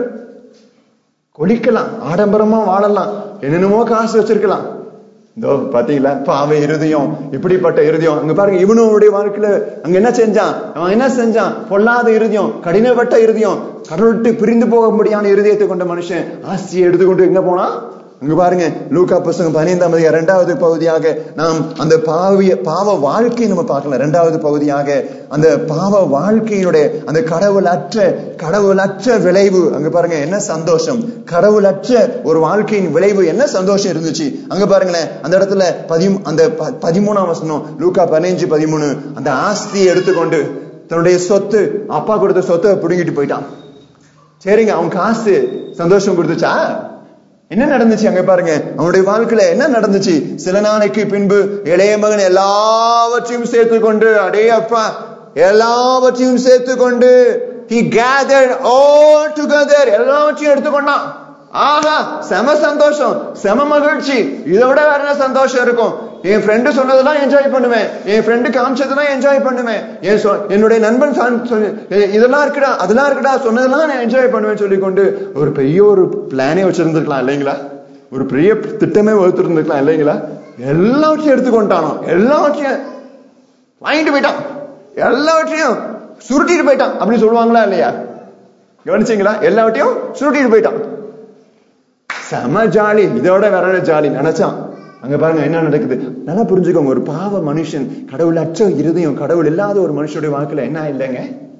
கொளிக்கலாம் ஆடம்பரமா வாழலாம் என்னென்னமோ காசு வச்சிருக்கலாம் இதோ பாத்தீங்களா பாவ இருதயம் இப்படிப்பட்ட இருதயம் அங்க பாருங்க இவனுடைய வாழ்க்கையில அங்க என்ன செஞ்சான் அவன் என்ன செஞ்சான் பொல்லாத இருதயம் கடினப்பட்ட இருதயம் கடவுள் விட்டு பிரிந்து போக முடியாத இருதயத்தை கொண்ட மனுஷன் ஆஸ்தியை எடுத்துக்கொண்டு எங்க போனான் அங்க பாருங்க லூக்கா புஸ்தகம் பதினைந்தாம் அதிகாரம் இரண்டாவது பகுதியாக நாம் அந்த பாவிய பாவ வாழ்க்கையை நம்ம பார்க்கலாம் இரண்டாவது பகுதியாக அந்த பாவ வாழ்க்கையினுடைய அந்த கடவுளற்ற கடவுளற்ற விளைவு அங்க பாருங்க என்ன சந்தோஷம் கடவுளற்ற ஒரு வாழ்க்கையின் விளைவு என்ன சந்தோஷம் இருந்துச்சு அங்க பாருங்களேன் அந்த இடத்துல பதி அந்த ப- பதிமூணாம் வசனம் லூக்கா பதினைஞ்சு பதிமூணு அந்த ஆஸ்தியை எடுத்துக்கொண்டு தன்னுடைய சொத்து அப்பா கொடுத்த சொத்தை பிடுங்கிட்டு போயிட்டான் சரிங்க அவன் காசு சந்தோஷம் கொடுத்துச்சா என்ன நடந்துச்சு அங்க பாருங்க அவனுடைய வாழ்க்கையில என்ன நடந்துச்சு சில நாளைக்கு பின்பு இளைய மகன் எல்லாவற்றையும் சேர்த்து கொண்டு அடே அப்பா எல்லாவற்றையும் சேர்த்து கொண்டு he gathered all together எல்லாவற்றையும் எடுத்துக்கொண்டான் ஆஹா செம சந்தோஷம் செம மகிழ்ச்சி இதை விட வேற என்ன சந்தோஷம் இருக்கும் என் ஃப்ரெண்டு சொன்னதெல்லாம் என்ஜாய் பண்ணுவேன் என் ஃப்ரெண்டு காமிச்சதெல்லாம் என்ஜாய் பண்ணுவேன் என் சொ- என்னுடைய நண்பன் சொன்ன- சொன்ன- எ- இதெல்லாம் இருக்குடா அதெல்லாம் இருக்குடா சொன்னதெல்லாம் நான் என்ஜாய் பண்ணுவேன் சொல்லி கொண்டு ஒரு பெரிய ஒரு பிளானே வச்சிருந்திருக்கலாம் இல்லைங்களா ஒரு பெரிய திட்டமே வகுத்திருந்திருக்கலாம் இல்லைங்களா எல்லாவற்றையும் எடுத்துக்கொண்டானோ எல்லாவற்றையும் வாங்கிட்டு போயிட்டான் எல்லாவற்றையும் சுருட்டிட்டு போயிட்டான் அப்படின்னு சொல்லுவாங்களா இல்லையா கவனிச்சீங்களா எல்லாவற்றையும் சுருட்டிட்டு போயிட்டான் செம ஜாலி இதோட வேற என்ன ஜாலி நினைச்சான் அங்க பாருங்க என்ன நடக்குது நல்லா புரிஞ்சுக்கோங்க ஒரு பாவ மனுஷன் கடவுள் அற்ற இருதயம் கடவுள் இல்லாத ஒரு மனுஷனுடைய வாழ்க்கையில என்ன இல்லைங்க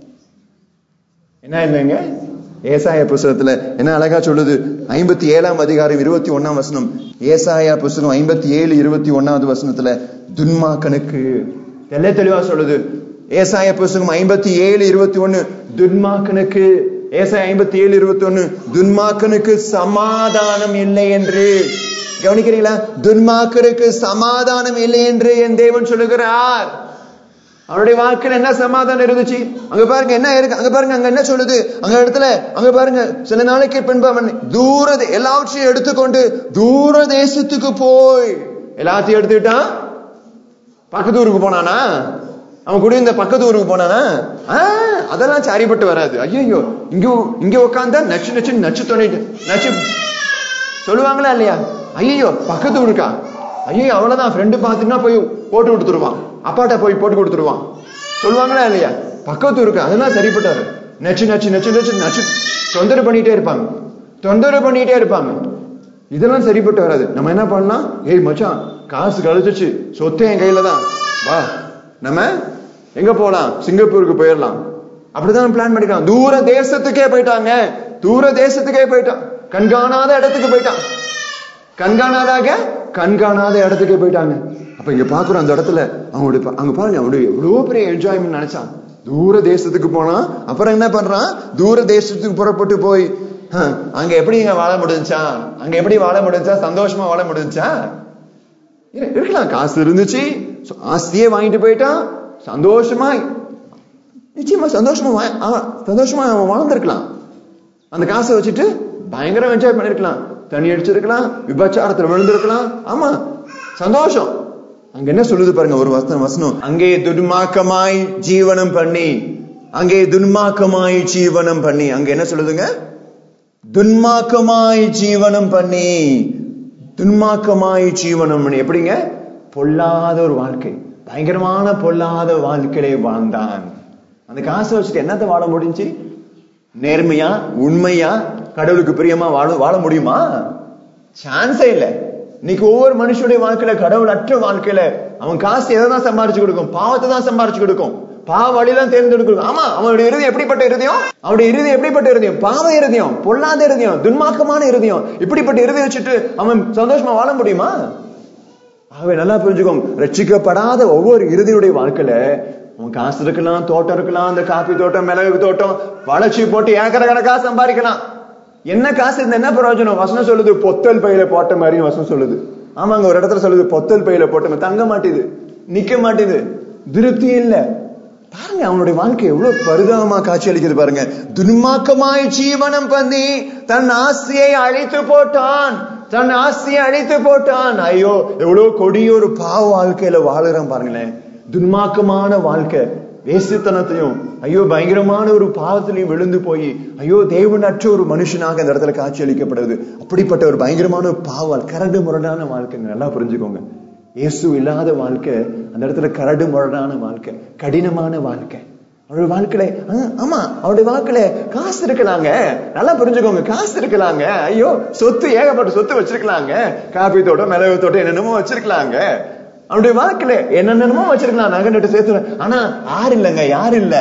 என்ன இல்லைங்க ஏசாயா புஸ்தகத்துல என்ன அழகா சொல்லுது ஐம்பத்தி ஏழாம் அதிகாரம் இருபத்தி ஒண்ணாம் வசனம் ஏசாயா புஸ்தகம் ஐம்பத்தி ஏழு இருபத்தி ஒண்ணாவது வசனத்துல துன்மாக்கனுக்கு தெல்ல தெளிவா சொல்லுது ஏசாயா புஸ்தகம் ஐம்பத்தி ஏழு இருபத்தி ஒண்ணு துன்மாக்கனுக்கு ஏசாயா ஐம்பத்தி ஏழு இருபத்தி ஒண்ணு துன்மாக்கனுக்கு சமாதானம் இல்லை என்று கவனிக்கிறீங்களா துன்மாக்கருக்கு சமாதானம் இல்லை என்று என் தேவன் சொல்லுகிறார் அவருடைய வாழ்க்கையில என்ன சமாதானம் இருந்துச்சு அங்க பாருங்க என்ன இருக்கு அங்க பாருங்க அங்க என்ன சொல்லுது அங்க இடத்துல அங்க பாருங்க சில நாளைக்கு பின்பு அவன் தூர தே- எல்லாவற்றையும் எடுத்துக்கொண்டு தூர தேசத்துக்கு போய் எல்லாத்தையும் எடுத்துக்கிட்டான் பக்கத்து ஊருக்கு போனானா அவன் கூட இந்த பக்கத்து ஊருக்கு போனானா ஆ, அதெல்லாம் சரிப்பட்டு வராது ஐயோ இங்க இங்க உட்காந்தா நச்சு நச்சு நச்சு தொண்ணிட்டு நச்சு சொல்லுவாங்களா இல்லையா ஐயோ பக்கத்து ஊருக்கா ஐயோ அவ்வளவுதான் ஃப்ரெண்டு பார்த்துன்னா போய் போட்டு கொடுத்துருவான் அப்பாட்ட போய் போட்டு கொடுத்துருவான் சொல்லுவாங்களா இல்லையா பக்கத்து ஊருக்கு அதெல்லாம் சரிப்பட்டு வராது நச்சு நச்சு நச்சு நச்சு நச்சு தொந்தரவு பண்ணிட்டே இருப்பாங்க தொந்தரவு பண்ணிட்டே இருப்பாங்க இதெல்லாம் சரிப்பட்டு வராது நம்ம என்ன பண்ணலாம் ஏய் மச்சான் காசு கழிச்சிச்சு சொத்து என் கையில தான் வா நம்ம எங்க போலாம் சிங்கப்பூருக்கு போயிடலாம் அப்படிதான் பிளான் பண்ணிக்கலாம் தூர தேசத்துக்கே போயிட்டாங்க தூர தேசத்துக்கே போயிட்டான் கண்காணாத இடத்துக்கு போயிட்டான் கண்காணாதாக கண்காணாத இடத்துக்கு போயிட்டாங்க அப்ப இங்க பாக்குறோம் அந்த இடத்துல அவங்களுடைய ப- அங்க பாருங்க அவனுடைய எவ்வளவு பெரிய என்ஜாய்மெண்ட் நினைச்சான் தூர தேசத்துக்கு போனா அப்புறம் என்ன பண்றான் தூர தேசத்துக்கு புறப்பட்டு போய் "ஹம், அங்க எப்படி இங்க வாழ முடிஞ்சா அங்க எப்படி வாழ முடிஞ்சா சந்தோஷமா வாழ முடிஞ்சா இரு- இருக்கலாம் காசு இருந்துச்சு சோ- ஆஸ்தியே வாங்கிட்டு போயிட்டான் சந்தோஷமா நிச்சயமா சந்தோஷமா வா- ஆ, சந்தோஷமா அவன் வாழ்ந்திருக்கலாம் அந்த காசை வச்சுட்டு பயங்கரம் என்ஜாய் பண்ணிருக்கலாம் தண்ணி அடிச்சிருக்கலாம் விபச்சாரத்துல விழுந்திருக்கலாம் ஆமா சந்தோஷம் அங்க என்ன சொல்லுது பாருங்க ஒரு வசனம் வசனம் அங்கே துன்மாக்கமாய் ஜீவனம் பண்ணி அங்கே துன்மாக்கமாய் ஜீவனம் பண்ணி அங்க என்ன சொல்லுதுங்க துன்மாக்கமாய் ஜீவனம் பண்ணி துன்மாக்கமாய் ஜீவனம் பண்ணி எப்படிங்க பொல்லாத ஒரு வாழ்க்கை பயங்கரமான பொல்லாத வாழ்க்கையை வாழ்ந்தான் அந்த காசை வச்சுட்டு என்னத்தை வாழ முடிஞ்சு நேர்மையா உண்மையா கடவுளுக்கு பிரியமா வாழ வாழ முடியுமா சான்ஸே இல்ல இன்னைக்கு ஒவ்வொரு மனுஷனுடைய வாழ்க்கையில கடவுள் அற்ற வாழ்க்கையில அவன் காசு எதை தான் சம்பாரிச்சு கொடுக்கும் பாவத்தை தான் சம்பாரிச்சு கொடுக்கும் பாவ வழிதான் தேர்ந்தெடுக்கும் ஆமா அவனுடைய இறுதி எப்படிப்பட்ட இருதயம் அவனுடைய இறுதி எப்படிப்பட்ட இருதயம் பாவ இருதயம் பொல்லாத இருதயம் துன்மாக்கமான இருதயம் இப்படிப்பட்ட இறுதி வச்சுட்டு அவன் சந்தோஷமா வாழ முடியுமா ஆகவே நல்லா புரிஞ்சுக்கோங்க ரட்சிக்கப்படாத ஒவ்வொரு இறுதியுடைய வாழ்க்கையில அவன் காசு இருக்கலாம் தோட்டம் இருக்கலாம் அந்த காபி தோட்டம் மிளகு தோட்டம் வளர்ச்சி போட்டு ஏக்கர கணக்கா சம்பாதிக்கலாம் என்ன காசு இருந்தா என்ன பிரயோஜனம் வசனம் சொல்லுது பொத்தல் பையில போட்ட மாதிரி வசனம் சொல்லுது ஆமாங்க ஒரு இடத்துல சொல்லுது பொத்தல் பையில போட்ட மாதிரி தங்க மாட்டேது நிக்க மாட்டேது திருப்தி இல்ல பாருங்க அவனுடைய வாழ்க்கை எவ்வளவு பரிதாபமா காட்சி அளிக்குது பாருங்க துன்மாக்கமாய் ஜீவனம் பண்ணி தன் ஆசையை அழித்து போட்டான் தன் ஆசையை அழித்து போட்டான் ஐயோ எவ்வளவு கொடிய ஒரு பாவ வாழ்க்கையில வாழுறான் பாருங்களேன் துன்மாக்கமான வாழ்க்கை வேசித்தனத்தையும் ஐயோ பயங்கரமான ஒரு பாவத்திலையும் விழுந்து போய் ஐயோ தேவனற்ற ஒரு மனுஷனாக இந்த இடத்துல காட்சி அளிக்கப்படுது அப்படிப்பட்ட ஒரு பயங்கரமான ஒரு பாவம் கரடு முரடான வாழ்க்கை நல்லா புரிஞ்சுக்கோங்க இயேசு இல்லாத வாழ்க்கை அந்த இடத்துல கரடு முரடான வாழ்க்கை கடினமான வாழ்க்கை அவருடைய வாழ்க்கையில ஆ, ஆமா அவருடைய வாழ்க்கையில காசு இருக்கலாங்க நல்லா புரிஞ்சுக்கோங்க காசு இருக்கலாங்க ஐயோ சொத்து ஏகப்பட்ட சொத்து வச்சிருக்கலாங்க காபி தோட்டம் மிளகு தோட்டம் என்னென்னமோ வச்சிருக்கலாங்க அவருடைய வாழ்க்கையில என்னென்னமோ வச்சிருக்கலாம் நகை நட்டு சேர்த்து ஆனா யார் இல்லைங்க யார் இல்ல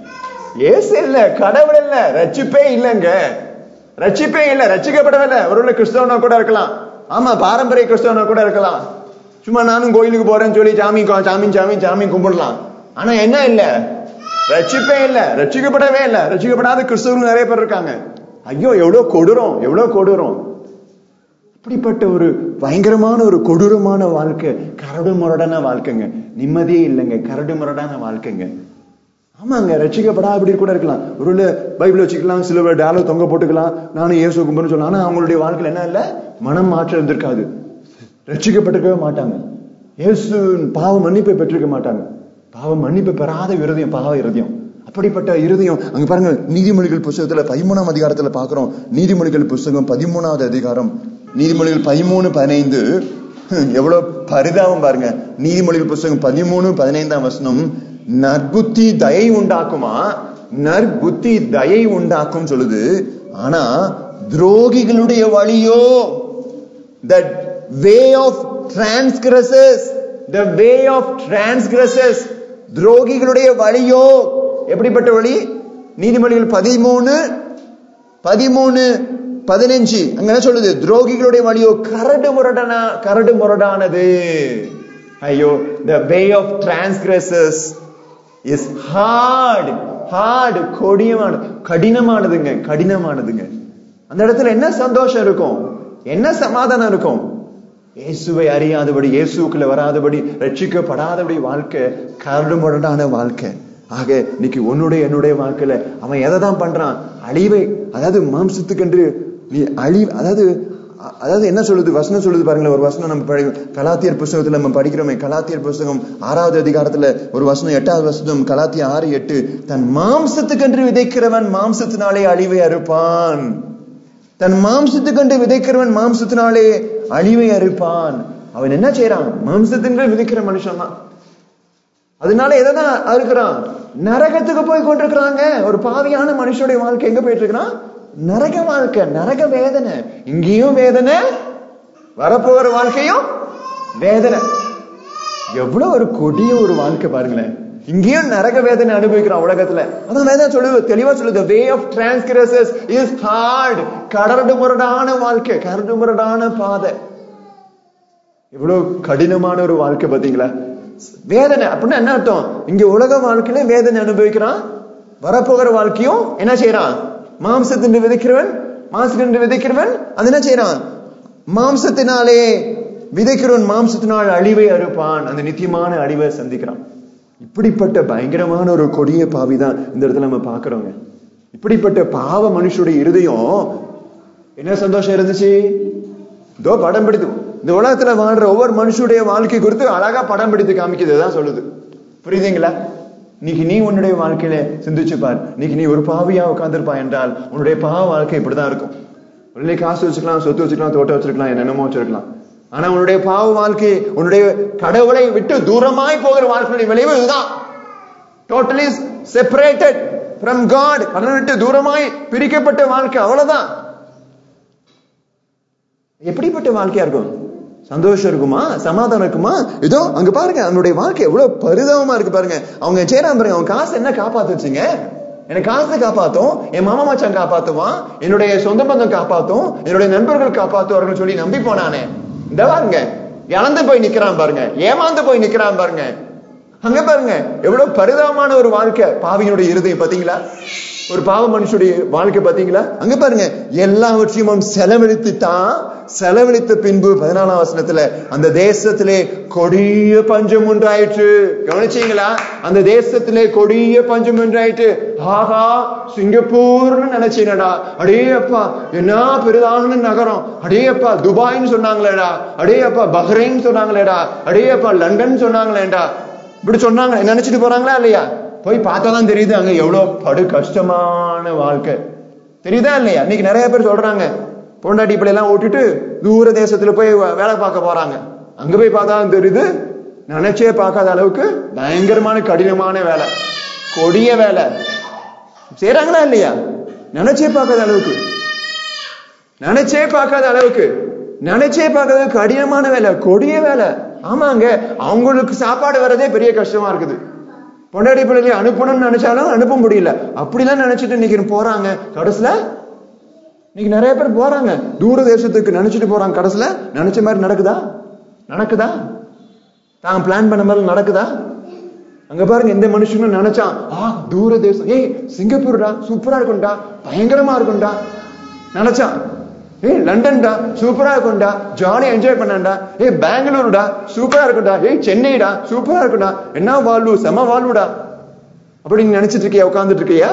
ஏசு இல்ல கடவுள் இல்ல ரட்சிப்பே இல்லைங்க ரட்சிப்பே இல்ல ரட்சிக்கப்படவில்லை ஒருவேளை கிறிஸ்தவனா கூட இருக்கலாம் ஆமா பாரம்பரிய கிறிஸ்தவனா கூட இருக்கலாம் சும்மா நானும் கோயிலுக்கு போறேன்னு சொல்லி சாமி கோ- சாமி சாமி சாமி கும்பிடலாம் ஆனா என்ன இல்ல ரட்சிப்பே இல்ல ரட்சிக்கப்படவே இல்ல ரட்சிக்கப்படாத கிறிஸ்தவர்கள் நிறைய பேர் இருக்காங்க ஐயோ எவ்வளவு கொடூரம் எவ்வளவு கொடூரம் அப்படிப்பட்ட ஒரு பயங்கரமான ஒரு கொடூரமான வாழ்க்கை கரடு முரடான வாழ்க்கைங்க நிம்மதியே இல்லைங்க கரடு முரடான வாழ்க்கைங்க ஆமாங்க ரட்சிக்கப்படாத கூட இருக்கலாம் ஒரு பைபிள் வச்சுக்கலாம் சில டேலோ தொங்க போட்டுக்கலாம் நானும் இயேசு கும்பிடுன்னு சொல்லலாம் ஆனா அவங்களுடைய வாழ்க்கையில என்ன இல்ல மனம் மாற்றம் இருந்திருக்காது ரட்சிக்கப்பட்டிருக்கவே மாட்டாங்க இயேசு பாவ மன்னிப்பை பெற்றிருக்க மாட்டாங்க பாவ மன்னிப்பை பெறாத இருதயம் பாவ இருதயம் அப்படிப்பட்ட இருதயம் அங்க பாருங்க நீதிமொழிகள் புஸ்தகத்துல பதிமூணாம் அதிகாரத்துல பாக்குறோம் நீதிமொழிகள் புஸ்தகம் பதிமூணாவது அதிகாரம் நீதிமொழிகள் பதிமூணு பதினைந்து ஹம், எவ்வளவு பரிதாபம் பாருங்க நீதிமொழிகள் புஸ்தகம் பதிமூணு பதினைந்தாம் வசனம் நற்புத்தி தயை உண்டாக்குமா நற்புத்தி தயை உண்டாக்கும் சொல்லுது ஆனா துரோகிகளுடைய வழியோ the way of transgressors the way of transgressors துரோகிகளுடைய வழியோ எப்படிப்பட்ட வழி நீதிமொழிகள் பதிமூணு பதிமூணு பதினஞ்சு அங்க என்ன சொல்லுது துரோகிகளுடைய வழியோ கரடு முரடான கரடு முரடானது ஐயோ the way of transgressors is hard hard கொடியமானது கடினமானதுங்க கடினமானதுங்க அந்த இடத்துல என்ன சந்தோஷம் இருக்கும் என்ன சமாதானம் இருக்கும் இயேசுவை அறியாதபடி இயேசுக்குள்ள வராதபடி ரட்சிக்கப்படாதபடி வாழ்க்கை கரடு முரடான வாழ்க்கை ஆக இன்னைக்கு உன்னுடைய என்னுடைய வாழ்க்கையில அவன் எதை தான் பண்றான் அழிவை அதாவது மாம்சத்துக்கென்று நீ அழி அதாவது அ- அதாவது என்ன சொல்லுது வசனம் சொல்லுது பாருங்களேன் ஒரு வசனம் நம்ம படி கலாத்தியர் புஸ்தகத்துல நம்ம படிக்கிறோமே கலாத்தியர் புஸ்தகம் ஆறாவது அதிகாரத்துல ஒரு வசனம் எட்டாவது வசனம் கலாத்திய ஆறு எட்டு தன் மாம்சத்துக்கென்று விதைக்கிறவன் மாம்சத்தினாலே அழிவை அறுப்பான் தன் மாம்சத்துக்கென்று விதைக்கிறவன் மாம்சத்தினாலே அழிவை அறுப்பான் அவன் என்ன செய்யறான் மாம்சத்தின்கள் விதைக்கிற மனுஷன் தான் அதனால எதைதான் அறுக்கிறான் நரகத்துக்கு போய் கொண்டிருக்கிறாங்க ஒரு பாவியான மனுஷனுடைய வாழ்க்கை எங்க போயிட்டு இருக்கிறான் நரக வாழ்க்கை நரக வேதனை இங்கேயும் வேதனை வரப்போகிற வாழ்க்கையும் வேதனை எவ்வளவு ஒரு கொடிய ஒரு வாழ்க்கை பாருங்களேன் இங்கேயும் நரக வேதனை அனுபவிக்கிறான் உலகத்துல அதான் வேதனை சொல்லுது தெளிவா சொல்லுது way of transgressors is hard கரடு முரடான வாழ்க்கை கரடு முரடான பாதை இவ்வளவு கடினமான ஒரு வாழ்க்கை பாத்தீங்களா வேதனை அப்படின்னா என்ன அர்த்தம் இங்க உலக வாழ்க்கையில வேதனை அனுபவிக்கிறான் வரப்போகிற வாழ்க்கையும் என்ன செய்யறான் மாம்சத்தின் விதைக்கிறவன் மாம்சத்தின் விதைக்கிறவன் அது என்ன செய்யறான் மாம்சத்தினாலே விதைக்கிறவன் மாம்சத்தினால் அழிவை அறுப்பான் அந்த நித்தியமான அழிவை சந்திக்கிறான் இப்படிப்பட்ட பயங்கரமான ஒரு கொடிய பாவி தான் இந்த இடத்துல நம்ம பாக்குறோங்க இப்படிப்பட்ட பாவ மனுஷனுடைய இருதயம் என்ன சந்தோஷம் இருந்துச்சு இதோ படம் பிடித்து இந்த உலகத்துல வாழ்ற ஒவ்வொரு மனுஷனுடைய வாழ்க்கை குறித்து அழகா படம் பிடித்து காமிக்கிறது தான் சொல்லுது புரியுதுங்களா இன்னைக்கு நீ உன்னுடைய வாழ்க்கையில சிந்திச்சு பார் இன்னைக்கு நீ ஒரு பாவியா உட்கார்ந்திருப்பா என்றால் உன்னுடைய பாவ வாழ்க்கை இப்படிதான் இருக்கும் உன்னுடைய காசு வச்சுக்கலாம் சொத்து வச்சுக்கலாம் தோட்டம் வச்சிருக்கலாம் என்னென்னமோ வச்சிருக்கலாம் ஆனா உன்னுடைய பாவ வாழ்க்கை உன்னுடைய கடவுளை விட்டு தூரமாய் போகிற வாழ்க்கையுடைய விளைவு இதுதான் டோட்டலி செப்பரேட்டட் ஃப்ரம் காட் கடவுளை விட்டு தூரமாய் பிரிக்கப்பட்ட வாழ்க்கை அவ்வளவுதான் எப்படிப்பட்ட வாழ்க்கையா இருக்கும் சந்தோஷம் இருக்குமா சமாதானம் இருக்குமா இதோ அங்க பாருங்க அவனுடைய வாழ்க்கை எவ்வளவு பரிதாபமா இருக்கு பாருங்க அவங்க செய்யறான் பாருங்க அவன் காசு என்ன காப்பாத்துச்சுங்க எனக்கு காசு காப்பாத்தும் என் மாமா மச்சான் காப்பாத்துவான் என்னுடைய சொந்த பந்தம் காப்பாத்தும் என்னுடைய நண்பர்கள் காப்பாத்துவார்கள் சொல்லி நம்பி போனானே இந்த பாருங்க இழந்து போய் நிக்கிறான் பாருங்க ஏமாந்து போய் நிக்கிறான் பாருங்க அங்க பாருங்க எவ்வளவு பரிதாபமான ஒரு வாழ்க்கை பாவியினுடைய இருதயம் பாத்தீங்களா ஒரு பாவ மனுஷனுடைய வாழ்க்கை பாத்தீங்களா அங்க பாருங்க எல்லாவற்றையும் அவன் செலவழித்துட்டான் செலவழித்த பின்பு பதினாலாம் வசனத்துல அந்த தேசத்திலே கொடிய பஞ்சம் உண்டாயிற்று கவனிச்சீங்களா அந்த தேசத்திலே கொடிய பஞ்சம் உண்டாயிற்று ஆஹா சிங்கப்பூர்னு நினைச்சீனடா அடே அப்பா என்ன பெரிதான நகரம் அடே அப்பா துபாய்னு சொன்னாங்களேடா அடே அப்பா பஹ்ரைன் சொன்னாங்களேடா அடே அப்பா லண்டன் சொன்னாங்களேடா இப்படி சொன்னாங்க நினைச்சிட்டு போறாங்களா இல்லையா போய் பார்த்தாதான் தெரியுது அங்க எவ்வளவு படு கஷ்டமான வாழ்க்கை தெரியுதா இல்லையா இன்னைக்கு நிறைய பேர் சொல்றாங்க பொண்டாட்டி இப்படி எல்லாம் விட்டுட்டு தூர தேசத்துல போய் வே- வேலை பார்க்க போறாங்க அங்க போய் பார்த்தா தெரியுது நினைச்சே பார்க்காத அளவுக்கு பயங்கரமான கடினமான வேலை கொடிய வேலை செய்யறாங்களா இல்லையா நினைச்சே பார்க்காத அளவுக்கு நினைச்சே பார்க்காத அளவுக்கு நினைச்சே பார்க்காத அளவுக்கு கடினமான வேலை கொடிய வேலை ஆமாங்க அவங்களுக்கு சாப்பாடு வர்றதே பெரிய கஷ்டமா இருக்குது பொண்டாடி பிள்ளைகளை அனுப்பணும்னு நினைச்சாலும் அனுப்ப முடியல அப்படிலாம் நினைச்சிட்டு இன்னைக்கு போறாங்க கடைசியில இன்னைக்கு நிறைய பேர் போறாங்க தூர தேசத்துக்கு நினைச்சிட்டு போறாங்க கடைசியில நினைச்ச மாதிரி நடக்குதா நடக்குதா தான் பிளான் பண்ண மாதிரி நடக்குதா அங்க பாருங்க எந்த மனுஷனும் நினைச்சான் ஆ தூர தேசம் ஏய் சிங்கப்பூர்டா சூப்பரா இருக்கும்டா பயங்கரமா இருக்கும்டா நினைச்சான் ஏய் லண்டன்டா சூப்பரா இருக்கும்டா ஜாலியா என்ஜாய் பண்ணான்டா ஏய் பெங்களூருடா சூப்பரா இருக்கும்டா ஏய் சென்னைடா சூப்பரா இருக்கும்டா என்ன வாழ்வு செம வாழ்வுடா அப்படின்னு நினைச்சிட்டு இருக்கியா உட்கார்ந்துட்டு இருக்கியா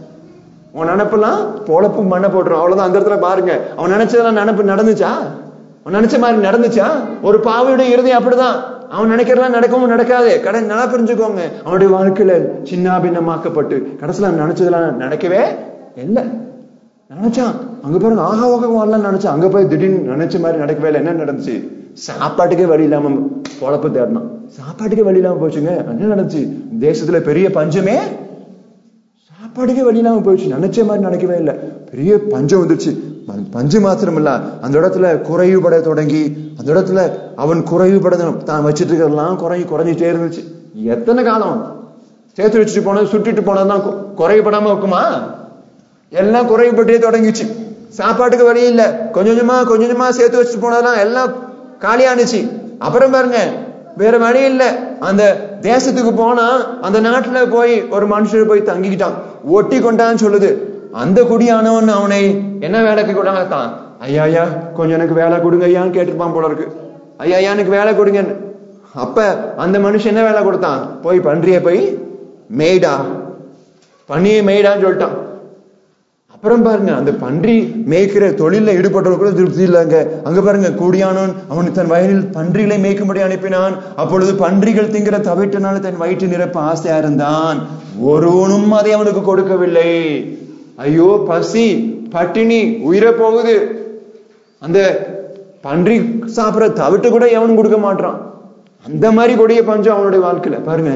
உன் நினப்பெல்லாம் பொழப்பு மண்ணை போட்டுரும் அவ்வளவுதான் அந்த இடத்துல பாருங்க அவன் நினைச்சதெல்லாம் நினப்பு நடந்துச்சா அவன் நினைச்ச மாதிரி நடந்துச்சா ஒரு பாவையுடைய இருதயம் அப்படிதான் அவன் நினைக்கிறதெல்லாம் நடக்கவும் நடக்காது கடை நல்லா புரிஞ்சுக்கோங்க அவனுடைய வாழ்க்கையில சின்ன பின்னமாக்கப்பட்டு கடைசியில அவன் நினைச்சதெல்லாம் நடக்கவே இல்லை நினைச்சான் அங்க பாருங்க ஆகா ஓகம் வரலாம்னு நினைச்சான் அங்க போய் திடீர்னு நினைச்ச மாதிரி நடக்கவே இல்லை என்ன நடந்துச்சு சாப்பாட்டுக்கே வழி இல்லாம பொழப்பு தேடினான் சாப்பாட்டுக்கே வழி இல்லாம போச்சுங்க என்ன நடந்துச்சு தேசத்துல பெரிய பஞ்சமே சாப்பாடுக்கே வழி இல்லாம போயிடுச்சு நினைச்ச மாதிரி நடக்கவே இல்லை பெரிய பஞ்சம் வந்துருச்சு ப- பஞ்சு மாத்திரம் இல்ல அந்த இடத்துல குறைவுபட தொடங்கி அந்த இடத்துல அவன் குறைவுபட தான் வச்சிட்டு இருக்கிறதெல்லாம் குறைஞ்சு குறைஞ்சிட்டே இருந்துச்சு எத்தனை காலம் சேர்த்து வச்சுட்டு போனது சுட்டிட்டு போனதுதான் கு- குறைவுபடாம இருக்குமா எல்லாம் குறைவுபட்டே தொடங்கிச்சு சாப்பாட்டுக்கு வழி இல்ல கொஞ்சம் கொஞ்சமா கொஞ்சம் கொஞ்சமா சேர்த்து வச்சுட்டு போனதெல்லாம் எல்லாம் காலியானுச்சு அப்புறம் பாருங்க வேற வழி இல்ல அந்த தேசத்துக்கு போனா அந்த நாட்டுல போய் ஒரு மனுஷர் போய் தங்கிக்கிட்டான் ஒட்டி கொண்டான்னு சொல்லுது அந்த குடியானவன் அவனை என்ன வேலைக்கு கொண்டாங்க ஐயா ஐயா கொஞ்சம் எனக்கு வேலை கொடுங்க ஐயான்னு கேட்டிருப்பான் போல இருக்கு ஐயா ஐயா எனக்கு வேலை கொடுங்க அப்ப அந்த மனுஷன் என்ன வேலை கொடுத்தான் போய் பன்றிய போய் மேய்டா பன்னியை மேய்டான்னு சொல்லிட்டான் அப்புறம் பாருங்க அந்த பன்றி மேய்க்கிற தொழில ஈடுபட்டவர் கூட திருப்தி இல்லைங்க அங்க பாருங்க கூடியானவன் அவன் தன் வயலில் பன்றிகளை மேய்க்கும்படி அனுப்பினான் அப்பொழுது பன்றிகள் திங்கிற தவிட்டனால தன் வயிற்று நிரப்ப ஆசையா இருந்தான் ஒருவனும் அதை அவனுக்கு கொடுக்கவில்லை ஐயோ பசி பட்டினி உயிரை போகுது அந்த பன்றி சாப்பிடுற தவிட்டு கூட எவனும் கொடுக்க மாட்டான் அந்த மாதிரி கொடிய பஞ்சம் அவனுடைய வாழ்க்கையில பாருங்க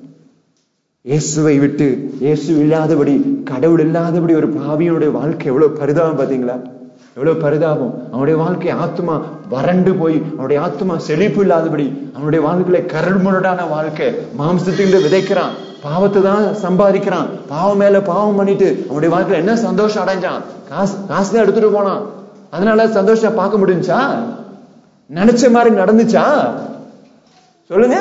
இயேசுவை விட்டு இயேசு இல்லாதபடி கடவுள் இல்லாதபடி ஒரு பாவியனுடைய வாழ்க்கை எவ்வளவு பரிதாபம் பாத்தீங்களா எவ்வளவு பரிதாபம் அவனுடைய வாழ்க்கை ஆத்மா வறண்டு போய் அவனுடைய ஆத்மா செழிப்பு இல்லாதபடி அவனுடைய வாழ்க்கையில கரடுமுரடான வாழ்க்கை மாம்சத்தின் விதைக்கிறான் பாவத்தை தான் சம்பாதிக்கிறான் பாவம் மேல பாவம் பண்ணிட்டு அவனுடைய வாழ்க்கையில என்ன சந்தோஷம் அடைஞ்சான் காசு காசு தான் எடுத்துட்டு போனான் அதனால சந்தோஷம் பார்க்க முடிஞ்சா நினைச்ச மாதிரி நடந்துச்சா சொல்லுங்க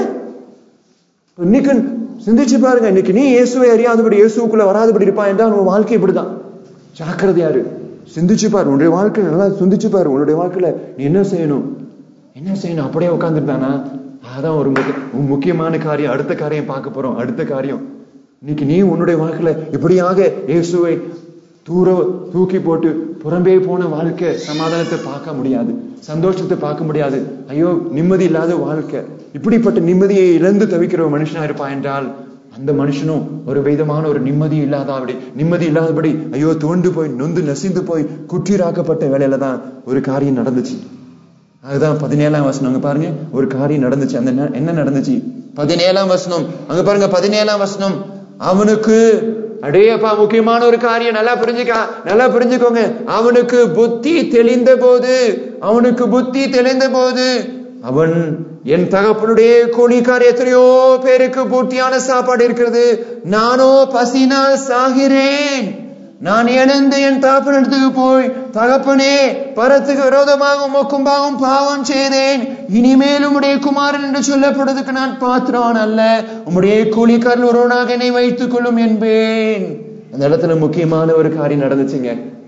இன்னைக்கு சிந்திச்சு பாருங்க இன்னைக்கு நீ இயேசுவை அறியாதபடி இயேசுக்குள்ள வராதபடி இருப்பான் என்றால் உன் வாழ்க்கை இப்படிதான் ஜாக்கிரதையாரு சிந்திச்சு பாரு உன்னுடைய வாழ்க்கை நல்லா சிந்திச்சு பாரு உன்னுடைய வாழ்க்கையில நீ என்ன செய்யணும் என்ன செய்யணும் அப்படியே உட்காந்துருந்தானா அதான் ஒரு முக்கிய ஒரு முக்கியமான காரியம் அடுத்த காரியம் பார்க்க போறோம் அடுத்த காரியம் இன்னைக்கு நீ உன்னுடைய வாழ்க்கையில இப்படியாக இயேசுவை தூர தூக்கி போட்டு புறம்பே போன வாழ்க்கை சமாதானத்தை பார்க்க முடியாது சந்தோஷத்தை பார்க்க முடியாது ஐயோ நிம்மதி இல்லாத வாழ்க்கை இப்படிப்பட்ட நிம்மதியை இழந்து தவிக்கிற ஒரு மனுஷனா இருப்பான் என்றால் அந்த மனுஷனும் ஒரு விதமான ஒரு நிம்மதி இல்லாதபடி நிம்மதி இல்லாதபடி ஐயோ தோண்டு போய் நொந்து நசிந்து போய் குற்றீராக்கப்பட்ட வேலையில தான் ஒரு காரியம் நடந்துச்சு அதுதான் பதினேழாம் வசனம் அங்க பாருங்க ஒரு காரியம் நடந்துச்சு அந்த ந- என்ன நடந்துச்சு பதினேழாம் வசனம் அங்க பாருங்க பதினேழாம் வசனம் அவனுக்கு அடேயப்பா முக்கியமான ஒரு காரியம் நல்லா புரிஞ்சுக்க நல்லா புரிஞ்சுக்கோங்க அவனுக்கு புத்தி தெளிந்த போது அவனுக்கு புத்தி தெளிந்த போது அவன் என் தகப்பனுடைய கூலிக்கார எத்தனையோ பேருக்கு பூர்த்தியான சாப்பாடு இருக்கிறது நானோ பசினால் சாகிறேன் நான் எழுந்து என் தகப்பனிடத்துக்கு போய் தகப்பனே பரத்துக்கு விரோதமாக உமக்கும்பாகவும் பாவம் செய்தேன் இனிமேல் உம்முடைய குமாரன் என்று சொல்லப்படுவதற்கு நான் பாத்திரவான் அல்ல உம்முடைய கூலிக்காரன் ஒருவனாக என்னை வைத்துக் கொள்ளும் என்பேன் அந்த இடத்துல முக்கியமான ஒரு காரியம் நடந்துச்சுங்க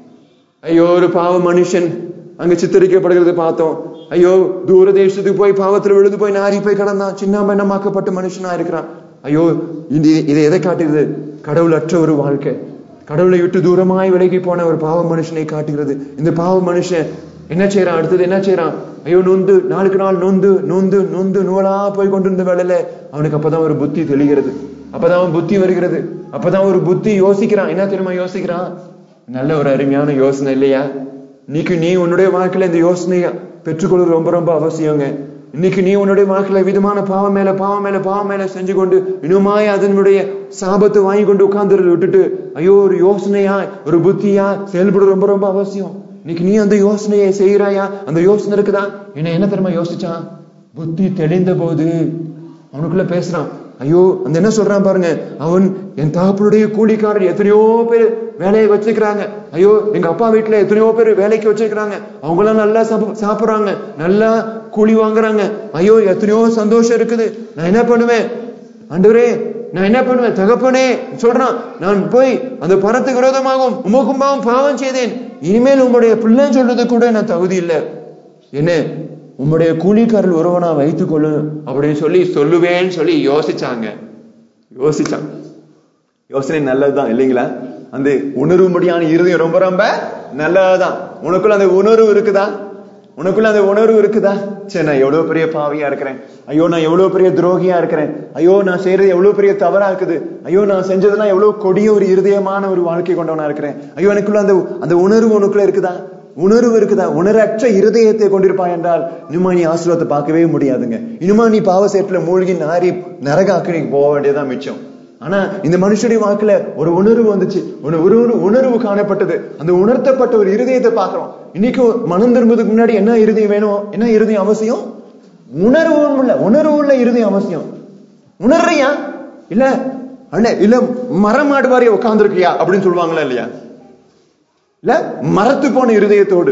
ஐயோ ஒரு பாவ மனுஷன் அங்க சித்தரிக்கப்படுகிறது பார்த்தோம் ஐயோ தூர தேசத்துக்கு போய் பாவத்துல விழுந்து போய் நாரி போய் கடந்தான் சின்ன பெண்ணமாக்கப்பட்ட மனுஷனா இருக்கிறான் ஐயோ இது இதை எதை காட்டுகிறது கடவுள் அற்ற ஒரு வாழ்க்கை கடவுளை விட்டு தூரமாய் விலகி போன ஒரு பாவ மனுஷனை காட்டுகிறது இந்த பாவ மனுஷன் என்ன செய்யறான் அடுத்தது என்ன செய்யறான் ஐயோ நொந்து நாளுக்கு நாள் நொந்து நொந்து நொந்து நூலா போய் கொண்டிருந்த வேலையில அவனுக்கு அப்பதான் ஒரு புத்தி தெளிகிறது அப்பதான் அவன் புத்தி வருகிறது அப்பதான் ஒரு புத்தி யோசிக்கிறான் என்ன தெரியுமா யோசிக்கிறான் நல்ல ஒரு அருமையான யோசனை இல்லையா இன்னைக்கு நீ உன்னுடைய வாழ்க்கையில இந்த யோசனைய பெற்றுக்கொள்வது ரொம்ப ரொம்ப அவசியங்க இன்னைக்கு நீ உன்னுடைய வாழ்க்கையில விதமான பாவம் மேல பாவம் மேல பாவம் மேல செஞ்சு கொண்டு இன்னுமாய் அதனுடைய சாபத்தை வாங்கி கொண்டு உட்கார்ந்து விட்டுட்டு ஐயோ ஒரு யோசனையா ஒரு புத்தியா செயல்படுறது ரொம்ப ரொம்ப அவசியம் இன்னைக்கு நீ அந்த யோசனையை செய்யறாயா அந்த யோசனை இருக்குதா என்ன என்ன தெரியுமா யோசிச்சான் புத்தி தெளிந்த போது அவனுக்குள்ள பேசுறான் ஐயோ அந்த என்ன சொல்றான் பாருங்க அவன் என் தகப்பனுடைய கூலிக்காரர் எத்தனையோ பேர் வேலையை வச்சிருக்கிறாங்க ஐயோ எங்க அப்பா வீட்டுல எத்தனையோ பேர் வேலைக்கு வச்சிருக்கிறாங்க அவங்க எல்லாம் நல்லா சாப்ப- சாப்பிடுறாங்க நல்லா கூலி வாங்குறாங்க ஐயோ எத்தனையோ சந்தோஷம் இருக்குது நான் என்ன பண்ணுவேன் ஆண்டவரே நான் என்ன பண்ணுவேன் தகப்பனே சொல்றான் நான் போய் அந்த பணத்துக்கு விரோதமாகவும் உமக்கும்பாவும் பாவம் செய்தேன் இனிமேல் உங்களுடைய பிள்ளைன்னு சொல்றது கூட நான் தகுதி இல்லை என்ன உம்முடைய கூலிக்காரர் ஒருவனா வைத்துக் கொள்ளு அப்படின்னு சொல்லி சொல்லுவேன்னு சொல்லி யோசிச்சாங்க யோசிச்சாங்க யோசனை நல்லதுதான் இல்லைங்களா அந்த உணரும்படியான இருதயம் ரொம்ப ரொம்ப நல்லதுதான் உனக்குள்ள அந்த உணர்வு இருக்குதா உனக்குள்ள அந்த உணர்வு இருக்குதா சரி நான் எவ்வளவு பெரிய பாவியா இருக்கிறேன் ஐயோ நான் எவ்வளவு பெரிய துரோகியா இருக்கிறேன் ஐயோ நான் செய்யறது எவ்வளவு பெரிய தவறா இருக்குது ஐயோ நான் செஞ்சதெல்லாம் எவ்வளவு கொடிய ஒரு இருதயமான ஒரு வாழ்க்கை கொண்டவனா இருக்கிறேன் ஐயோ எனக்குள்ள அந்த அந்த உணர்வு உனக்குள்ள இருக்குதா உணர்வு இருக்குதா உணரற்ற இருதயத்தை கொண்டிருப்பாய் என்றால் இனிமா நீ ஆசீர்வாதத்தை பார்க்கவே முடியாதுங்க இனிமா நீ பாவ சேற்றுல மூழ்கி நாரி நரகாக்கு நீ போக வேண்டியதான் மிச்சம் ஆனா இந்த மனுஷனுடைய வாக்குல ஒரு உணர்வு வந்துச்சு ஒரு உணர்வு உணர்வு காணப்பட்டது அந்த உணர்த்தப்பட்ட ஒரு இருதயத்தை பார்க்கிறோம் இன்னைக்கு மனம் திரும்புறதுக்கு முன்னாடி என்ன இருதயம் வேணும் என்ன இருதயம் அவசியம் உணர்வு உள்ள உணர்வு உள்ள இருதயம் அவசியம் உணர்றியா இல்ல அண்ணே இல்ல மரம் மாடு மாதிரி உட்கார்ந்துருக்கியா அப்படின்னு சொல்லுவாங்களா இல்லையா இல்ல மரத்து போன இருதயத்தோடு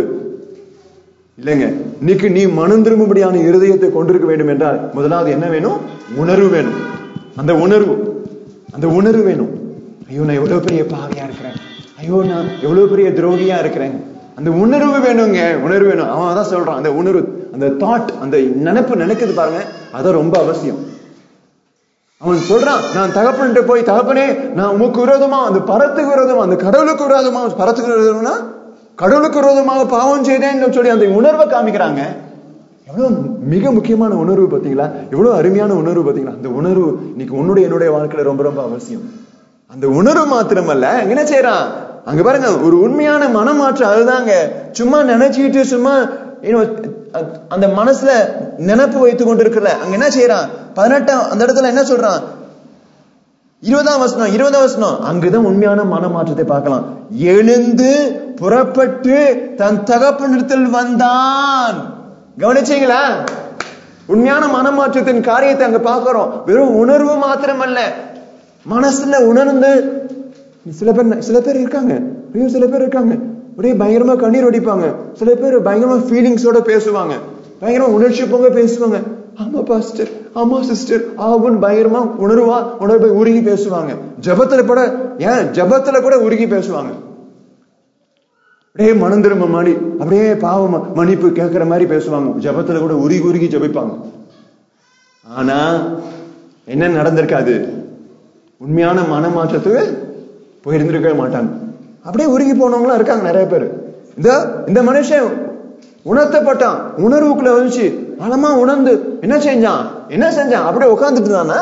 இல்லைங்க இன்னைக்கு நீ மனம் திரும்பும்படியான இருதயத்தை கொண்டிருக்க வேண்டும் என்றால் முதலாவது என்ன வேணும் உணர்வு வேணும் அந்த உணர்வு அந்த உணர்வு வேணும் ஐயோ நான் எவ்வளவு பெரிய பாவியா இருக்கிறேன் ஐயோ நான் எவ்வளவு பெரிய துரோகியா இருக்கிறேன் அந்த உணர்வு வேணுங்க உணர்வு வேணும் அவன் அதான் சொல்றான் அந்த உணர்வு அந்த தாட் அந்த நினைப்பு நினைக்குது பாருங்க அது ரொம்ப அவசியம் அவன் சொல்றான் நான் தகப்பன்கிட்ட போய் தகப்பனே நான் உமக்கு விரோதமா அந்த பரத்துக்கு விரோதமா அந்த கடவுளுக்கு விரோதமா பரத்துக்கு விரோதம்னா கடவுளுக்கு விரோதமாக பாவம் செய்தேன்னு சொல்லி அந்த உணர்வை காமிக்கிறாங்க எவ்வளவு மிக முக்கியமான உணர்வு பாத்தீங்களா எவ்வளவு அருமையான உணர்வு பாத்தீங்களா அந்த உணர்வு இன்னைக்கு உன்னுடைய என்னுடைய வாழ்க்கையில ரொம்ப ரொம்ப அவசியம் அந்த உணர்வு மாத்திரமல்ல என்ன செய்யறான் அங்க பாருங்க ஒரு உண்மையான மனமாற்றம் அதுதாங்க சும்மா நினைச்சுக்கிட்டு சும்மா you know, அ- அந்த மனசுல நினைப்பு வைத்து கொண்டு இருக்கல அங்க என்ன செய்யறான் பதினெட்டாம் அந்த இடத்துல என்ன சொல்றான் இருபதாம் வசனம் இருபதாம் வசனம் அங்குதான் உண்மையான மனமாற்றத்தை பார்க்கலாம் எழுந்து புறப்பட்டு தன் தகப்பனிடத்தில் வந்தான் கவனிச்சீங்களா உண்மையான மனமாற்றத்தின் காரியத்தை அங்க பார்க்கிறோம் வெறும் உணர்வு மாத்திரமல்ல மனசுல உணர்ந்து சில பேர் சில பேர் இருக்காங்க ஐயோ சில பேர் இருக்காங்க ஒரே பயங்கரமா கண்ணீர் வடிப்பாங்க சில பேர் பயங்கரமா ஃபீலிங்ஸோட பேசுவாங்க பயங்கரமா உணர்ச்சி பொங்க பேசுவாங்க ஆமா பாஸ்டர் ஆமா சிஸ்டர் ஆகுன்னு பயங்கரமா உணர்வா உணர்வை உருகி பேசுவாங்க ஜபத்துல கூட ஏன் ஜபத்துல கூட உருகி பேசுவாங்க அப்படியே மனம் திரும்ப மாதிரி அப்படியே பாவம் மன்னிப்பு கேட்கிற மாதிரி பேசுவாங்க ஜபத்துல கூட உருகி உருகி ஜபிப்பாங்க ஆனா என்ன நடந்திருக்காது உண்மையான மனமாற்றத்துக்கு போயிருந்திருக்கவே மாட்டாங்க அப்படியே உருகி போனவங்களும் இருக்காங்க நிறைய பேர் இந்த இந்த மனுஷன் உணர்த்தப்பட்டான் உணர்வுக்குள்ள வந்துச்சு ஆழமா உணர்ந்து என்ன செஞ்சான் என்ன செஞ்சான் அப்படியே உட்கார்ந்துட்டு இருந்தானா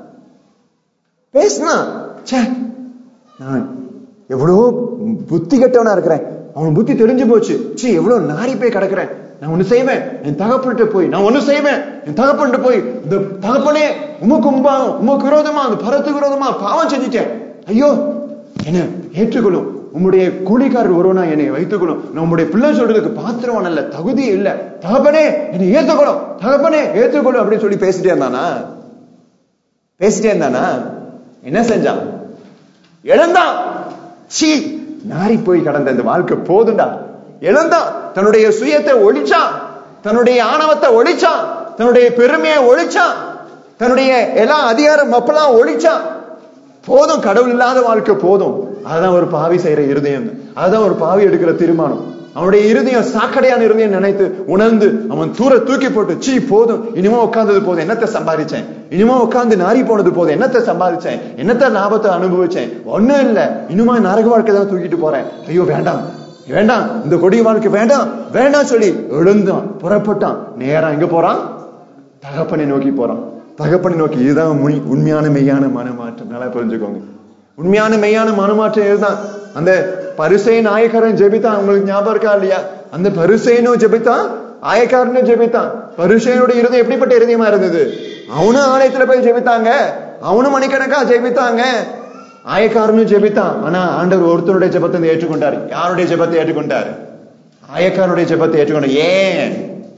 பேசினா ச்சே நான் எவ்வளவோ புத்தி கெட்டவனா இருக்கிறேன் அவன் புத்தி தெரிஞ்சு போச்சு சீ எவ்வளவு நாரி போய் கிடக்குறேன் நான் ஒண்ணு செய்வேன் என் தகப்பன்கிட்ட போய் நான் ஒண்ணு செய்வேன் என் தகப்பன்கிட்ட போய் இந்த தகப்பனே உமக்கு உம்பா உமக்கு விரோதமா அந்த பரத்துக்கு விரோதமா பாவம் செஞ்சுட்டேன் ஐயோ என்ன ஏற்றுக்கொள்ளும் உம்முடைய கூலிக்காரர் ஒருவனா என்னை வைத்துக்கொள்ளும் நான் உம்முடைய பிள்ளை சொல்றதுக்கு பாத்திரவான் அல்ல தகுதி இல்ல தகப்பனே என்னை ஏத்துக்கொள்ளும் தகப்பனே ஏற்றுக்கொள்ளும் அப்படின்னு சொல்லி பேசிட்டே இருந்தானா பேசிட்டே இருந்தானா என்ன செஞ்சான் இழந்தான் சீ நாரி போய் கடந்த இந்த வாழ்க்கை போதுண்டா இழந்தான் தன்னுடைய சுயத்தை ஒழிச்சான் தன்னுடைய ஆணவத்தை ஒழிச்சான் தன்னுடைய பெருமையை ஒழிச்சான் தன்னுடைய எல்லா அதிகாரம் அப்பெல்லாம் ஒழிச்சான் போதும் கடவுள் இல்லாத வாழ்க்கை போதும் அதுதான் ஒரு பாவி செய்யற இருதயம் அதுதான் ஒரு பாவி எடுக்கிற தீர்மானம் அவனுடைய இருதயம் சாக்கடையான இருதயம் நினைத்து உணர்ந்து அவன் தூர தூக்கி போட்டு சீ போதும் இனிமே உட்கார்ந்தது போதும் என்னத்தை சம்பாதிச்சேன் இனிமே உட்கார்ந்து நாரி போனது போதும் என்னத்தை சம்பாதிச்சேன் என்னத்த லாபத்தை அனுபவிச்சேன் ஒண்ணும் இல்ல இனிமே நரக வாழ்க்கை தான் தூக்கிட்டு போறேன் ஐயோ வேண்டாம் வேண்டாம் இந்த கொடிய வாழ்க்கை வேண்டாம் வேண்டாம் சொல்லி எழுந்தான் புறப்பட்டான் நேரா எங்க போறான் தகப்பனை நோக்கி போறான் தகப்பனை நோக்கி இதுதான் முனி- உண்மையான மெய்யான மனமாற்றம் நல்லா புரிஞ்சுக்கோங்க உண்மையான மெய்யான மனமாற்றம் இதுதான் அந்த பரிசை நாயக்காரன் ஜெபித்தான் உங்களுக்கு ஞாபகம் இருக்கா இல்லையா அந்த பரிசைனும் ஜெபித்தான் ஆயக்காரனும் ஜெபித்தான் பரிசையனோட இருதயம் எப்படிப்பட்ட இருதயமா இருந்தது அவனும் ஆலயத்துல போய் ஜெபித்தாங்க அவனும் மணிக்கணக்கா ஜெபித்தாங்க ஆயக்காரனும் ஜெபித்தான் ஆனா ஆண்டவர் ஒருத்தனுடைய ஜெபத்தை ஏற்றுக்கொண்டார் யாருடைய ஜெபத்தை ஏற்றுக்கொண்டார் ஆயக்காரனுடைய ஜெபத்தை ஏற்றுக்கொண்டார் ஏன்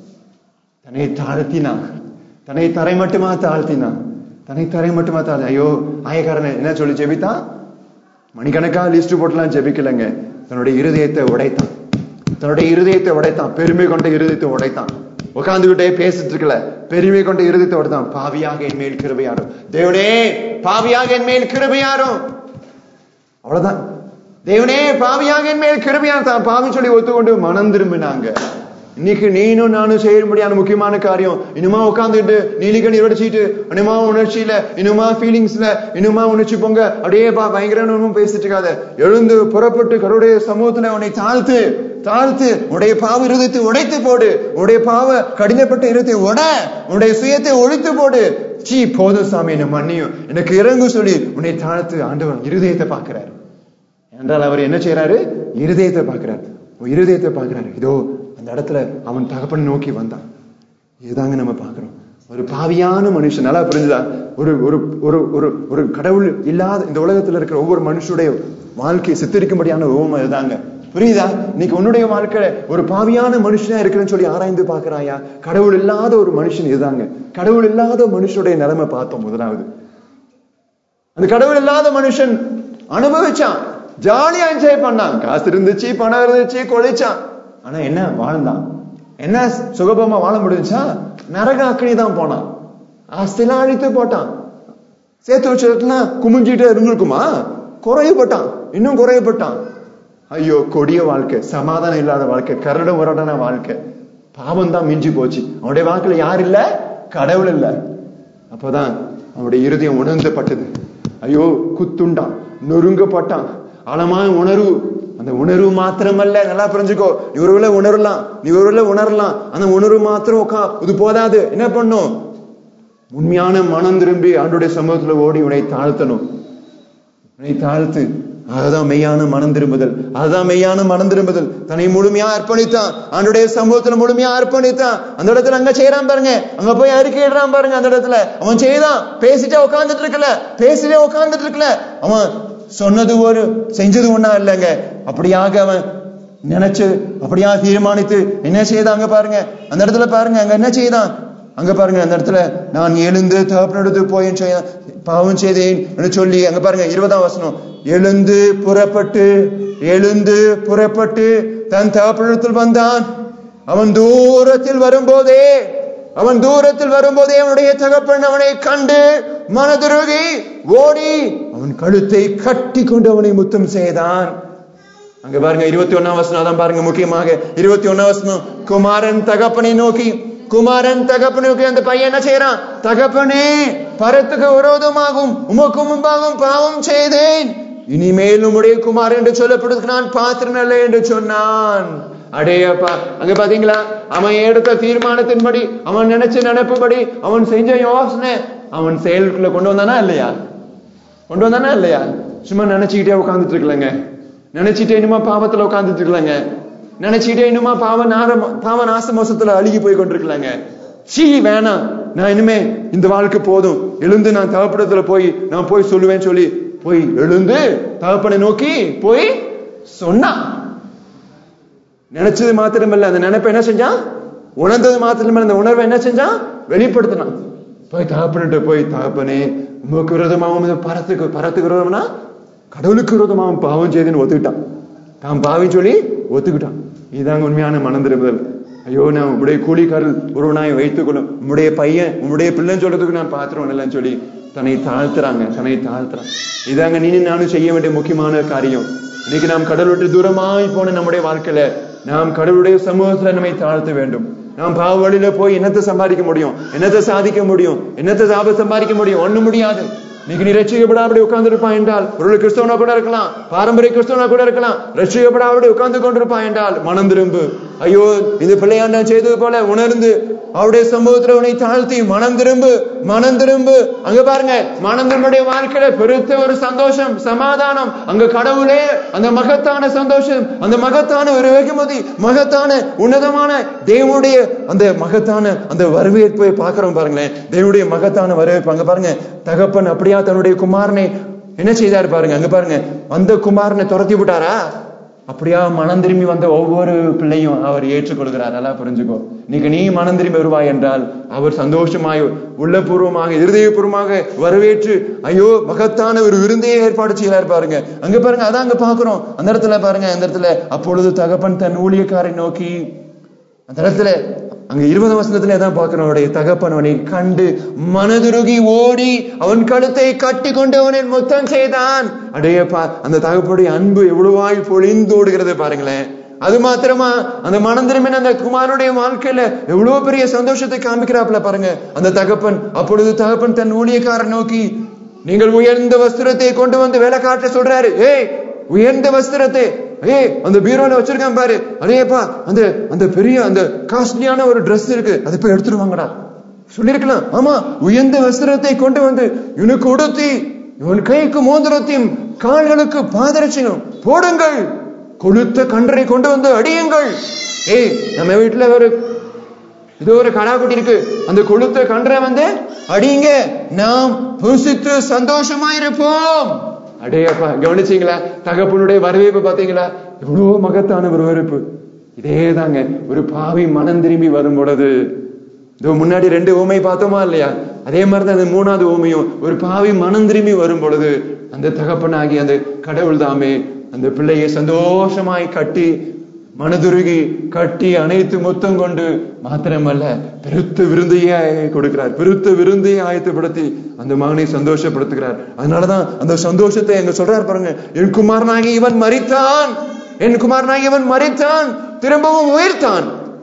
தன்னை தாழ்த்தினான் தன்னை தரை மட்டுமா தாழ்த்தினான் தன்னை தரை மட்டுமா தாழ்த்தி ஐயோ ஆயக்காரன் என்ன சொல்லி ஜெபித்தான் மணிக்கணக்கா லிஸ்ட் போட்டுலாம் ஜெபிக்கலைங்க தன்னுடைய இருதயத்தை உடைத்தான் தன்னுடைய இருதயத்தை உடைத்தான் பெருமை கொண்ட இருதயத்தை உடைத்தான் உட்கார்ந்துகிட்டே பேசிட்டு இருக்கல பெருமை கொண்ட இருதயத்தை உடைத்தான் பாவியாக என் மேல் கிருபையாரும் தேவனே பாவியாக என் மேல் கிருபையாரும் அவ்வளவுதான் தேவனே பாவியாக என் மேல் கிருபையார் தான் பாவி சொல்லி ஒத்துக்கொண்டு மனம் திரும்பினாங்க இன்னைக்கு நீனும் நானும் செய்யும்படியான முக்கியமான காரியம் இனிமா உட்காந்துட்டு நீலிக்கணி உடைச்சிட்டு இனிமா உணர்ச்சியில இனிமா ஃபீலிங்ஸ்ல இனிமா உணர்ச்சி பொங்க அப்படியே பா பயங்கரனும் பேசிட்டு இருக்காத எழுந்து புறப்பட்டு கடவுடைய சமூகத்துல உன்னை தாழ்த்து தாழ்த்து உன்னுடைய பாவ இருதயத்தை உடைத்து போடு உன்னுடைய பாவ கடினப்பட்ட இருதயத்தை உட உன்னுடைய சுயத்தை ஒழித்து போடு சீ போதும் சாமி என்ன மன்னியும் எனக்கு இறங்கு சொல்லி உன்னை தாழ்த்து ஆண்டவன் இருதயத்தை பார்க்கிறார் என்றால் அவர் என்ன செய்யறாரு இருதயத்தை பார்க்கிறார் உன் இருதயத்தை பார்க்கிறாரு இதோ அந்த இடத்துல அவன் தகப்பனை நோக்கி வந்தான் இதுதாங்க நம்ம பார்க்கிறோம் ஒரு பாவியான மனுஷன் நல்லா புரிஞ்சுதா ஒரு ஒரு ஒரு ஒரு ஒரு கடவுள் இல்லாத இந்த உலகத்துல இருக்கிற ஒவ்வொரு மனுஷனுடைய வாழ்க்கையை சித்தரிக்கும்படியான ஓமம் இதுதாங்க புரியுதா இன்னைக்கு உன்னுடைய வாழ்க்கையில ஒரு பாவியான மனுஷனா இருக்கிறேன்னு சொல்லி ஆராய்ந்து பார்க்கறாயா கடவுள் இல்லாத ஒரு மனுஷன் இதுதாங்க கடவுள் இல்லாத மனுஷனுடைய நிலைமை பார்த்தோம் முதலாவது அந்த கடவுள் இல்லாத மனுஷன் அனுபவிச்சான் ஜாலியா என்ஜாய் பண்ணான் காசு இருந்துச்சு பணம் இருந்துச்சு கொலைச்சான் ஆனா என்ன வாழ்ந்தான் என்ன சுகபமா வாழ முடிஞ்சா நரக அக்கனி தான் போனான் ஆஸ்திலாம் அழித்து போட்டான் சேர்த்து வச்சதுலாம் குமிஞ்சிட்டே இருந்திருக்குமா குறையப்பட்டான் இன்னும் குறையப்பட்டான் ஐயோ கொடிய வாழ்க்கை சமாதானம் இல்லாத வாழ்க்கை கரடு முரடான வாழ்க்கை பாவம் தான் மிஞ்சி போச்சு அவனுடைய வாக்குல யார் இல்ல கடவுள் இல்ல அப்பதான் அவனுடைய இருதயம் உணர்ந்தப்பட்டது ஐயோ குத்துண்டான் நொறுங்கப்பட்டான் ஆழமான உணர்வு அந்த உணர்வு மாத்திரமல்ல நல்லா புரிஞ்சுக்கோ நீ ஒருவேளை உணரலாம் நீ ஒருவேளை உணரலாம் அந்த உணர்வு மாத்திரம் உக்கா இது போதாது என்ன பண்ணும் உண்மையான மனம் திரும்பி ஆண்டுடைய சமூகத்துல ஓடி உன்னை தாழ்த்தணும் உன்னை தாழ்த்து அதுதான் மெய்யான மனம் திரும்புதல் அதுதான் மெய்யான மனம் திரும்புதல் தன்னை முழுமையா அர்ப்பணித்தான் ஆண்டுடைய சமூகத்துல முழுமையா அர்ப்பணித்தான் அந்த இடத்துல அங்க செய்யறான் பாருங்க அங்க போய் அறிக்கையிடுறான் பாருங்க அந்த இடத்துல அவன் செய்தான் பேசிட்டே உட்கார்ந்துட்டு இருக்கல பேசிட்டே உட்கார்ந்துட்டு இருக்கல அவன் சொன்னது ஒரு செஞ்சது ஒண்ணா இல்லைங்க அப்படியாக அவன் நினைச்சு அப்படியா தீர்மானித்து என்ன செய்தாங்க பாருங்க அந்த இடத்துல பாருங்க அங்க என்ன செய்தான் அங்க பாருங்க அந்த இடத்துல நான் எழுந்து தகப்பனெடுத்து போய் செய்ய பாவம் செய்தேன் என்று சொல்லி அங்க பாருங்க இருபதாம் வசனம் எழுந்து புறப்பட்டு எழுந்து புறப்பட்டு தன் தகப்பனிடத்தில் வந்தான் அவன் தூரத்தில் வரும்போதே அவன் தூரத்தில் வரும்போதே அவனுடைய தகப்பன் அவனை கண்டு மனதுருகி ஓடி அவன் கழுத்தை கட்டி கொண்டு அவனை முத்தம் செய்தான் அங்க பாருங்க இருபத்தி ஒன்னாம் வசனம் அதான் பாருங்க முக்கியமாக இருபத்தி ஒன்னாம் வசனம் குமாரன் தகப்பனை நோக்கி குமாரன் தகப்பனுக்கு அந்த பையன் என்ன செய்யறான் தகப்பனே பரத்துக்கு விரோதமாகும் உமக்கு முன்பாகவும் பாவம் செய்தேன் இனிமேல் உம்முடைய குமார் என்று சொல்லப்படுவதற்கு நான் பாத்திரம் அல்ல என்று சொன்னான் அடேயப்பா அங்க பாத்தீங்களா அவன் எடுத்த தீர்மானத்தின்படி அவன் நினைச்ச நினைப்புபடி அவன் செஞ்ச யோசனை அவன் செயலுக்குள்ள கொண்டு வந்தானா இல்லையா கொண்டு வந்தானா இல்லையா சும்மா நினைச்சுக்கிட்டே உட்கார்ந்துட்டு இருக்கலங்க நினைச்சிட்டே இனிமா பாவத்துல உட்கார்ந்துட்டு இருக்கலங்க நினைச்சிட்டே இன்னுமா பாவ நார பாவ நாச மோசத்துல அழுகி போய் கொண்டிருக்கலாங்க சீ வேணாம் நான் இனிமே இந்த வாழ்க்கை போதும் எழுந்து நான் தகப்படத்துல போய் நான் போய் சொல்லுவேன் சொல்லி போய் எழுந்து தகப்பனை நோக்கி போய் சொன்னான் நினைச்சது மாத்திரமல்ல அந்த நினைப்பை என்ன செஞ்சான் உணர்ந்தது மாத்திரமல்ல அந்த உணர்வை என்ன செஞ்சான் வெளிப்படுத்தினான் போய் தகப்பன்ட்டு போய் தகப்பனே உமக்கு விரோதமாகவும் இந்த பரத்துக்கு பரத்துக்கு விரோதம்னா கடவுளுக்கு விரோதமாகவும் பாவம் செய்துன்னு ஒத்துக்கிட்டான் தான் பாவி சொல்லி ஒத்துக்கிட்டான் இதுதாங்க உண்மையான மனம் திரும்புதல் ஐயோ நான் உங்களுடைய கூலிக்காரர் ஒருவனாய் வைத்துக் கொள்ளும் உங்களுடைய பையன் உங்களுடைய பிள்ளைன்னு சொல்றதுக்கு நான் பாத்திரம் இல்லைன்னு சொல்லி தன்னை தாழ்த்துறாங்க தன்னை தாழ்த்துறான் இதாங்க நீ நானும் செய்ய வேண்டிய முக்கியமான காரியம் இன்னைக்கு நாம் கடவுள் விட்டு தூரமாய் போன நம்முடைய வாழ்க்கையில நாம் கடவுளுடைய சமூகத்துல நம்மை தாழ்த்த வேண்டும் நாம் பாவ வழியில போய் என்னத்தை சம்பாதிக்க முடியும் என்னத்தை சாதிக்க முடியும் என்னத்தை சாப சம்பாதிக்க முடியும் ஒண்ணும் முடியாது இன்னைக்கு நீ ரட்சிக்கப்படாமடி உட்கார்ந்து இருப்பான் என்றால் ஒரு கிறிஸ்தவனா கூட இருக்கலாம் பாரம்பரிய கிறிஸ்தவனா கூட இருக்கலாம் ரட்சிக்கப்படாமடி உட்கார்ந்து கொண்டிருப்பான் என்றால் மனம் திரும்பு ஐயோ இந்த பிள்ளையாண்ட செய்தது போல உணர்ந்து அவருடைய சமூகத்துல உன்னை தாழ்த்தி மனம் திரும்பு மனம் திரும்பு அங்க பாருங்க மனம் திரும்புடைய வாழ்க்கையில பெருத்த ஒரு சந்தோஷம் சமாதானம் அங்க கடவுளே அந்த மகத்தான சந்தோஷம் அந்த மகத்தான ஒரு வெகுமதி மகத்தான உன்னதமான தேவனுடைய அந்த மகத்தான அந்த வரவேற்பை பார்க்கிறோம் பாருங்களேன் தேவனுடைய மகத்தான வரவேற்பு அங்க பாருங்க தகப்பன் அப்படியா தன்னுடைய குமாரனை என்ன செய்தாரு பாருங்க அங்க பாருங்க அந்த குமாரனை துரத்தி விட்டாரா அப்படியா மனம் திரும்பி வந்த ஒவ்வொரு பிள்ளையும் அவர் ஏற்றுக்கொள்கிறார் நல்லா புரிஞ்சுக்கோ இன்னைக்கு நீ மனம் திரும்பி வருவாய் என்றால் அவர் சந்தோஷமாய் உள்ளபூர்வமாக இருதயபூர்வமாக வரவேற்று ஐயோ மகத்தான ஒரு விருந்தையை ஏற்பாடு செய்யறாரு பாருங்க அங்க பாருங்க அதான் அங்க பாக்குறோம் அந்த இடத்துல பாருங்க அந்த இடத்துல அப்பொழுது தகப்பன் தன் ஊழியக்காரை நோக்கி அந்த இடத்துல அங்க இருபது வசனத்துல தான் பார்க்கிறோம் அவருடைய தகப்பன் அவனை கண்டு மனதுருகி ஓடி அவன் கழுத்தை கட்டி கொண்டு அவனை முத்தம் செய்தான் அடையப்பா அந்த தகப்பனுடைய அன்பு எவ்வளவாய் பொழிந்தோடுகிறது பாருங்களேன் அது மாத்திரமா அந்த மனம் திரும்பின அந்த குமாரனுடைய வாழ்க்கையில எவ்வளவு பெரிய சந்தோஷத்தை காமிக்கிறாப்ல பாருங்க அந்த தகப்பன் அப்பொழுது தகப்பன் தன் ஊழியக்காரன் நோக்கி நீங்கள் உயர்ந்த வஸ்திரத்தை கொண்டு வந்து வேலை காட்ட சொல்றாரு ஏய் உயர்ந்த வஸ்திரத்தை ஏய் அந்த பீரோல வச்சிருக்கான் பாரு அடேப்பா அந்த அந்த பெரிய அந்த காஸ்ட்லியான ஒரு Dress இருக்கு அதை போய் எடுத்துட்டு வாங்கடா சொல்லிருக்கலாம் ஆமா உயர்ந்த வஸ்திரத்தை கொண்டு வந்து இவனுக்கு உடுத்தி இவன் கைக்கு மோதிரத்தையும் கால்களுக்கு பாதரட்சையும் போடுங்கள் கொளுத்த கன்றை கொண்டு வந்து அடியுங்கள் ஏய் நம்ம வீட்டுல ஒரு இது ஒரு கடாக்குட்டி இருக்கு அந்த கொளுத்த கன்றை வந்து அடிங்க நாம் புசித்து சந்தோஷமா இருப்போம் அடேப்பா கவனிச்சீங்களா தகப்பனுடைய வரவேற்பு பாத்தீங்களா எவ்வளவு மகத்தான ஒரு வரவேற்பு இதே தாங்க ஒரு பாவி மனம் திரும்பி வரும் பொழுது இதோ முன்னாடி ரெண்டு ஊமை பார்த்தோமா இல்லையா அதே மாதிரிதான் அந்த மூணாவது ஊமையும் ஒரு பாவி மனம் திரும்பி வரும் பொழுது அந்த தகப்பனாகி அந்த கடவுள் தாமே அந்த பிள்ளையை சந்தோஷமாய் கட்டி மனதுருகி கட்டி அனைத்து முத்தம் கொண்டு மாத்திரமல்ல பெருத்த விருந்தையே கொடுக்கிறார் பெருத்த விருந்தையை ஆயத்தப்படுத்தி அந்த மகனை சந்தோஷப்படுத்துகிறார் அதனாலதான் அந்த சந்தோஷத்தை எங்க சொல்றாரு பாருங்க என் குமாரனாகி இவன் மறித்தான் என் குமாரனாகி இவன் மறித்தான் திரும்பவும் உயிர்த்தான்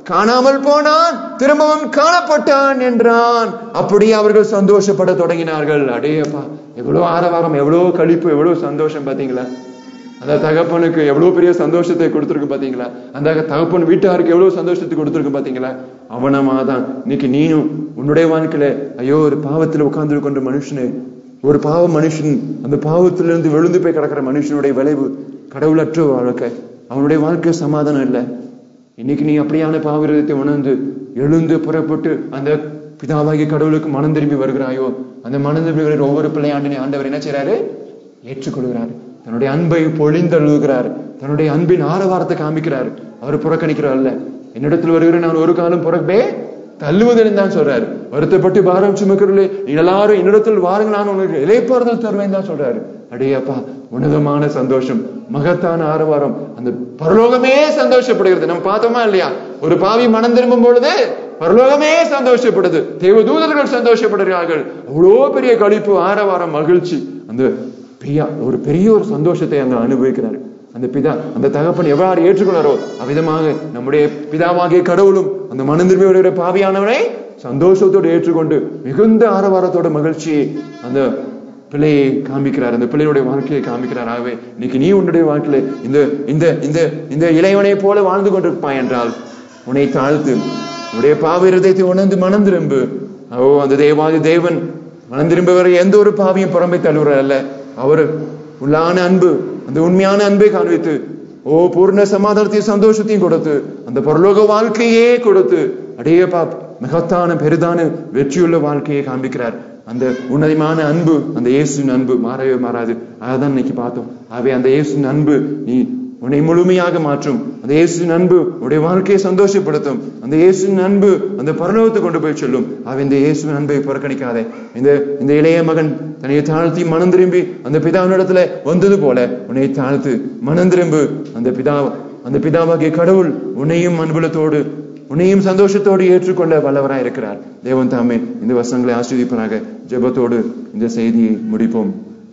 காணாமல் போனான் திரும்பவும் காணப்பட்டான் என்றான் அப்படி அவர்கள் சந்தோஷப்பட தொடங்கினார்கள் அடேயப்பா எவ்வளவு ஆரவாரம் எவ்வளவு களிப்பு எவ்வளவு சந்தோஷம் பாத்தீங்களா அந்த தகப்பனுக்கு எவ்வளவு பெரிய சந்தோஷத்தை கொடுத்திருக்கு பாத்தீங்களா அந்த தகப்பன் வீட்டாருக்கு எவ்வளவு சந்தோஷத்தை கொடுத்திருக்கு பாத்தீங்களா அவனமாதான் இன்னைக்கு நீனும் உன்னுடைய வாழ்க்கையில ஐயோ ஒரு பாவத்துல உட்கார்ந்து கொண்ட மனுஷனே ஒரு பாவ மனுஷன் அந்த பாவத்திலிருந்து விழுந்து போய் கிடக்கிற மனுஷனுடைய விளைவு கடவுளற்ற வாழ்க்கை அவனுடைய வாழ்க்கை சமாதானம் இல்லை இன்னைக்கு நீ அப்படியான பாவிரதத்தை உணர்ந்து எழுந்து புறப்பட்டு அந்த பிதாவாகிய கடவுளுக்கு மனம் திரும்பி வருகிறாயோ அந்த மனம் திரும்பி வருகிற ஒவ்வொரு பிள்ளையாண்டினை ஆண்டவர் என்ன செய்யறாரு ஏற்றுக்கொள்கிறார் தன்னுடைய அன்பை பொழிந்தழுகிறார் தன்னுடைய அன்பின் ஆரவாரத்தை காமிக்கிறார் அவர் புறக்கணிக்கிறார் அல்ல என்னிடத்தில் வருகிற நான் ஒரு காலம் புறப்பே தள்ளுவதில் தான் சொல்றாரு வருத்தப்பட்டு பாரம் சுமக்கிறீர்களே நீங்கள் எல்லாரும் என்னிடத்தில் வாருங்கள் நான் உங்களுக்கு இலைப்பாறுதல் தருவேன் தான் சொல்றாரு அடேயப்பா உன்னதமான சந்தோஷம் மகத்தான ஆரவாரம் அந்த பரலோகமே சந்தோஷப்படுகிறது நம்ம பார்த்தோமா இல்லையா ஒரு பாவி மனம் திரும்பும் பொழுது பரலோகமே சந்தோஷப்படுது தேவதூதர்கள் சந்தோஷப்படுகிறார்கள் அவ்வளோ பெரிய கழிப்பு ஆரவாரம் மகிழ்ச்சி அந்த பிரியா ஒரு பெரிய ஒரு சந்தோஷத்தை அங்க அனுபவிக்கிறார் அந்த பிதா அந்த தகப்பன் எவ்வாறு ஏற்றுக்கொள்ளாரோ அவ்விதமாக நம்முடைய பிதாவாகிய கடவுளும் அந்த மனம் திரும்பி வருகிற பாவியானவனை சந்தோஷத்தோடு ஏற்றுக்கொண்டு மிகுந்த ஆரவாரத்தோட மகிழ்ச்சியை அந்த பிள்ளையை காமிக்கிறார் அந்த பிள்ளையுடைய வாழ்க்கையை காமிக்கிறார் ஆகவே இன்னைக்கு நீ உன்னுடைய வாழ்க்கையில இந்த இந்த இந்த இந்த இளைவனை போல வாழ்ந்து கொண்டிருப்பாய் என்றால் உன்னை தாழ்த்து உன்னுடைய பாவ இருதயத்தை உணர்ந்து மனம் திரும்பு ஓ அந்த தேவாதி தேவன் மனம் திரும்பவர் எந்த ஒரு பாவியும் புறம்பை தள்ளுவர் அல்ல அவர் உள்ளான அன்பு அந்த உண்மையான அன்பை காண்பித்து ஓ பூர்ண சமாதானத்தையும் சந்தோஷத்தையும் கொடுத்து அந்த பரலோக வாழ்க்கையே கொடுத்து அடைய பாப் மிகத்தான பெரிதான வெற்றியுள்ள வாழ்க்கையை காண்பிக்கிறார் அந்த உன்னதமான அன்பு அந்த இயேசுவின் அன்பு மாறவே மாறாது அதான் இன்னைக்கு பார்த்தோம் ஆகவே அந்த இயேசுவின் அன்பு நீ உன்னை முழுமையாக மாற்றும் அந்த இயேசுவின் அன்பு உன்னுடைய வாழ்க்கையை சந்தோஷப்படுத்தும் அந்த இயேசுவின் அன்பு அந்த பரலோகத்தை கொண்டு போய் சொல்லும் அவ இந்த இயேசுவின் அன்பை புறக்கணிக்காதே இந்த இந்த இளைய மகன் தன்னை தாழ்த்தி மனம் திரும்பி அந்த பிதாவினிடத்துல வந்தது போல உன்னை தாழ்த்து மனம் திரும்பு அந்த பிதா அந்த பிதாவாகிய கடவுள் உன்னையும் அன்புலத்தோடு உன்னையும் சந்தோஷத்தோடு ஏற்றுக்கொள்ள வல்லவராய் இருக்கிறார் தேவன் தாமே இந்த வசனங்களை ஆஸ்வதிப்பனாக ஜெபத்தோடு இந்த செய்தியை முடிப்போம்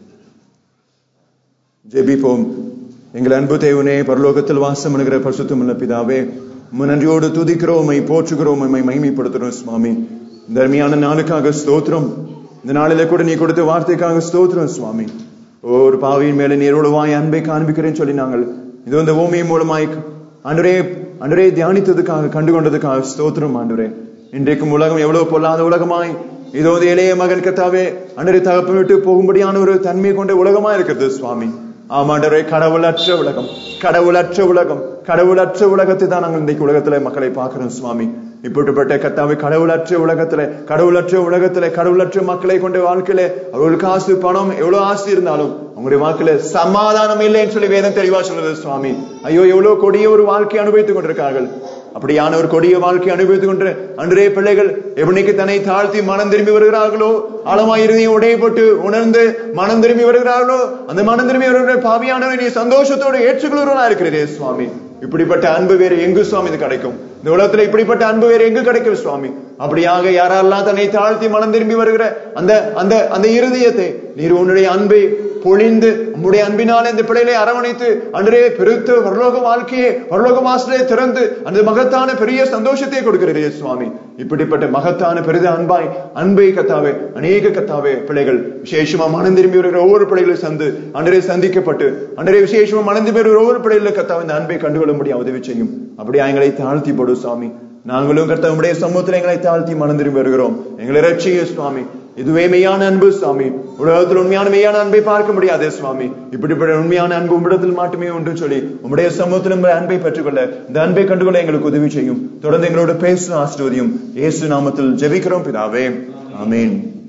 ஜெபிப்போம் எங்கள் அன்பு தேவனே பரலோகத்தில் வாசம் பண்ணுகிற பரிசுத்தமுள்ள பிதாவே உம்மை நன்றியோடு துதிக்கிறோம் உம்மை போற்றுகிறோம் உம்மை மகிமைப்படுத்துகிறோம் சுவாமி இந்த அருமையான நாளுக்காக ஸ்தோத்திரம் இந்த நாளில கூட நீ கொடுத்த வார்த்தைக்காக ஸ்தோத்திரம் சுவாமி ஒரு பாவியின் மேல நீரோடுவாய் அன்பை காண்பிக்கிறேன்னு சொல்லி நாங்கள் இது இந்த பூமி மூலமாய் அன்றைய அன்றைய தியானித்ததுக்காக கண்டுகொண்டதுக்காக ஸ்தோத்திரம் ஆண்டுரே இன்றைக்கும் உலகம் எவ்வளவு பொல்லாத உலகமாய் இதோ இந்த இளைய மகன் கத்தாவே அன்றைய தகப்பம் விட்டு போகும்படியான ஒரு தன்மை கொண்ட உலகமா இருக்கிறது சுவாமி ஆமாண்டவரே கடவுளற்ற உலகம் கடவுளற்ற உலகம் கடவுளற்ற உலகத்தை தான் நாங்கள் இன்றைக்கு உலகத்துல மக்களை பார்க்கிறோம் சுவாமி இப்படிப்பட்ட கத்தாவை கடவுளற்ற உலகத்துல கடவுளற்ற உலகத்துல கடவுளற்ற மக்களை கொண்ட வாழ்க்கையில அவர்களுக்கு காசு பணம் எவ்வளவு ஆசை இருந்தாலும் அவங்களுடைய வாழ்க்கையில சமாதானம் இல்லைன்னு சொல்லி வேதம் தெளிவா சொல்லுது சுவாமி ஐயோ எவ்வளவு கொடிய ஒரு வாழ்க்கை அனுபவித்துக் கொண்டிருக்கார்கள் அப்படியான ஒரு கொடிய வாழ்க்கை அனுபவித்துக் கொண்டு அன்றே பிள்ளைகள் எவனைக்கு தன்னை தாழ்த்தி மனம் திரும்பி வருகிறார்களோ ஆழமாய் இறுதியும் உடையப்பட்டு உணர்ந்து மனம் திரும்பி வருகிறார்களோ அந்த மனம் திரும்பி வருகிற பாவியானவை நீ சந்தோஷத்தோடு ஏற்றுக்கொள்கிறவனா இருக்கிறதே சுவாமி இப்படிப்பட்ட அன்பு வேறு எங்கு சுவாமி இது கிடைக்கும் இந்த உலகத்துல இப்படிப்பட்ட அன்பு வேறு எங்கு கிடைக்கும் சுவாமி அப்படியாக யாரெல்லாம் தன்னை தாழ்த்தி மனம் திரும்பி வருகிற அந்த அந்த அந்த இருதயத்தை நீர் உன்னுடைய அன்பை பொழிந்து உம்முடைய அன்பினால இந்த பிள்ளைகளை அரவணைத்து அன்றே பெருத்து வரலோக வாழ்க்கையை வரலோக வாசலை திறந்து அந்த மகத்தான பெரிய சந்தோஷத்தை கொடுக்கிறீரே சுவாமி இப்படிப்பட்ட மகத்தான பெரித அன்பாய் அன்பை கத்தாவே அநேக கத்தாவே பிள்ளைகள் விசேஷமா மனம் திரும்பி வருகிற ஒவ்வொரு பிள்ளைகளும் சந்து அன்றே சந்திக்கப்பட்டு அன்றே விசேஷமா மனம் திரும்பி வருகிற ஒவ்வொரு பிள்ளைகளும் கத்தாவை இந்த அன்பை கண்டுகொள்ள முடியும் உதவி செய்யும் அப்படி எங்களை தாழ்த்தி போடு சுவாமி நாங்களும் கர்த்தா உடைய சமூகத்தில் எங்களை தாழ்த்தி மனம் திரும்பி வருகிறோம் எங்களை ரட்சிய சுவாமி இதுவே மெய்யான அன்பு சுவாமி உலகத்தில் உண்மையான மெய்யான அன்பை பார்க்க முடியாதே சுவாமி இப்படிப்பட்ட உண்மையான அன்பு உம்மிடத்தில் மட்டுமே உண்டு சொல்லி உம்முடைய சமூகத்தில் உங்கள் அன்பை பெற்றுக்கொள்ள இந்த அன்பை கண்டுகொள்ள எங்களுக்கு உதவி செய்யும் தொடர்ந்து எங்களோட பேசு ஆசிர்வதியும் இயேசு நாமத்தில் ஜெபிக்கிறோம் பிதாவே ஆமீன்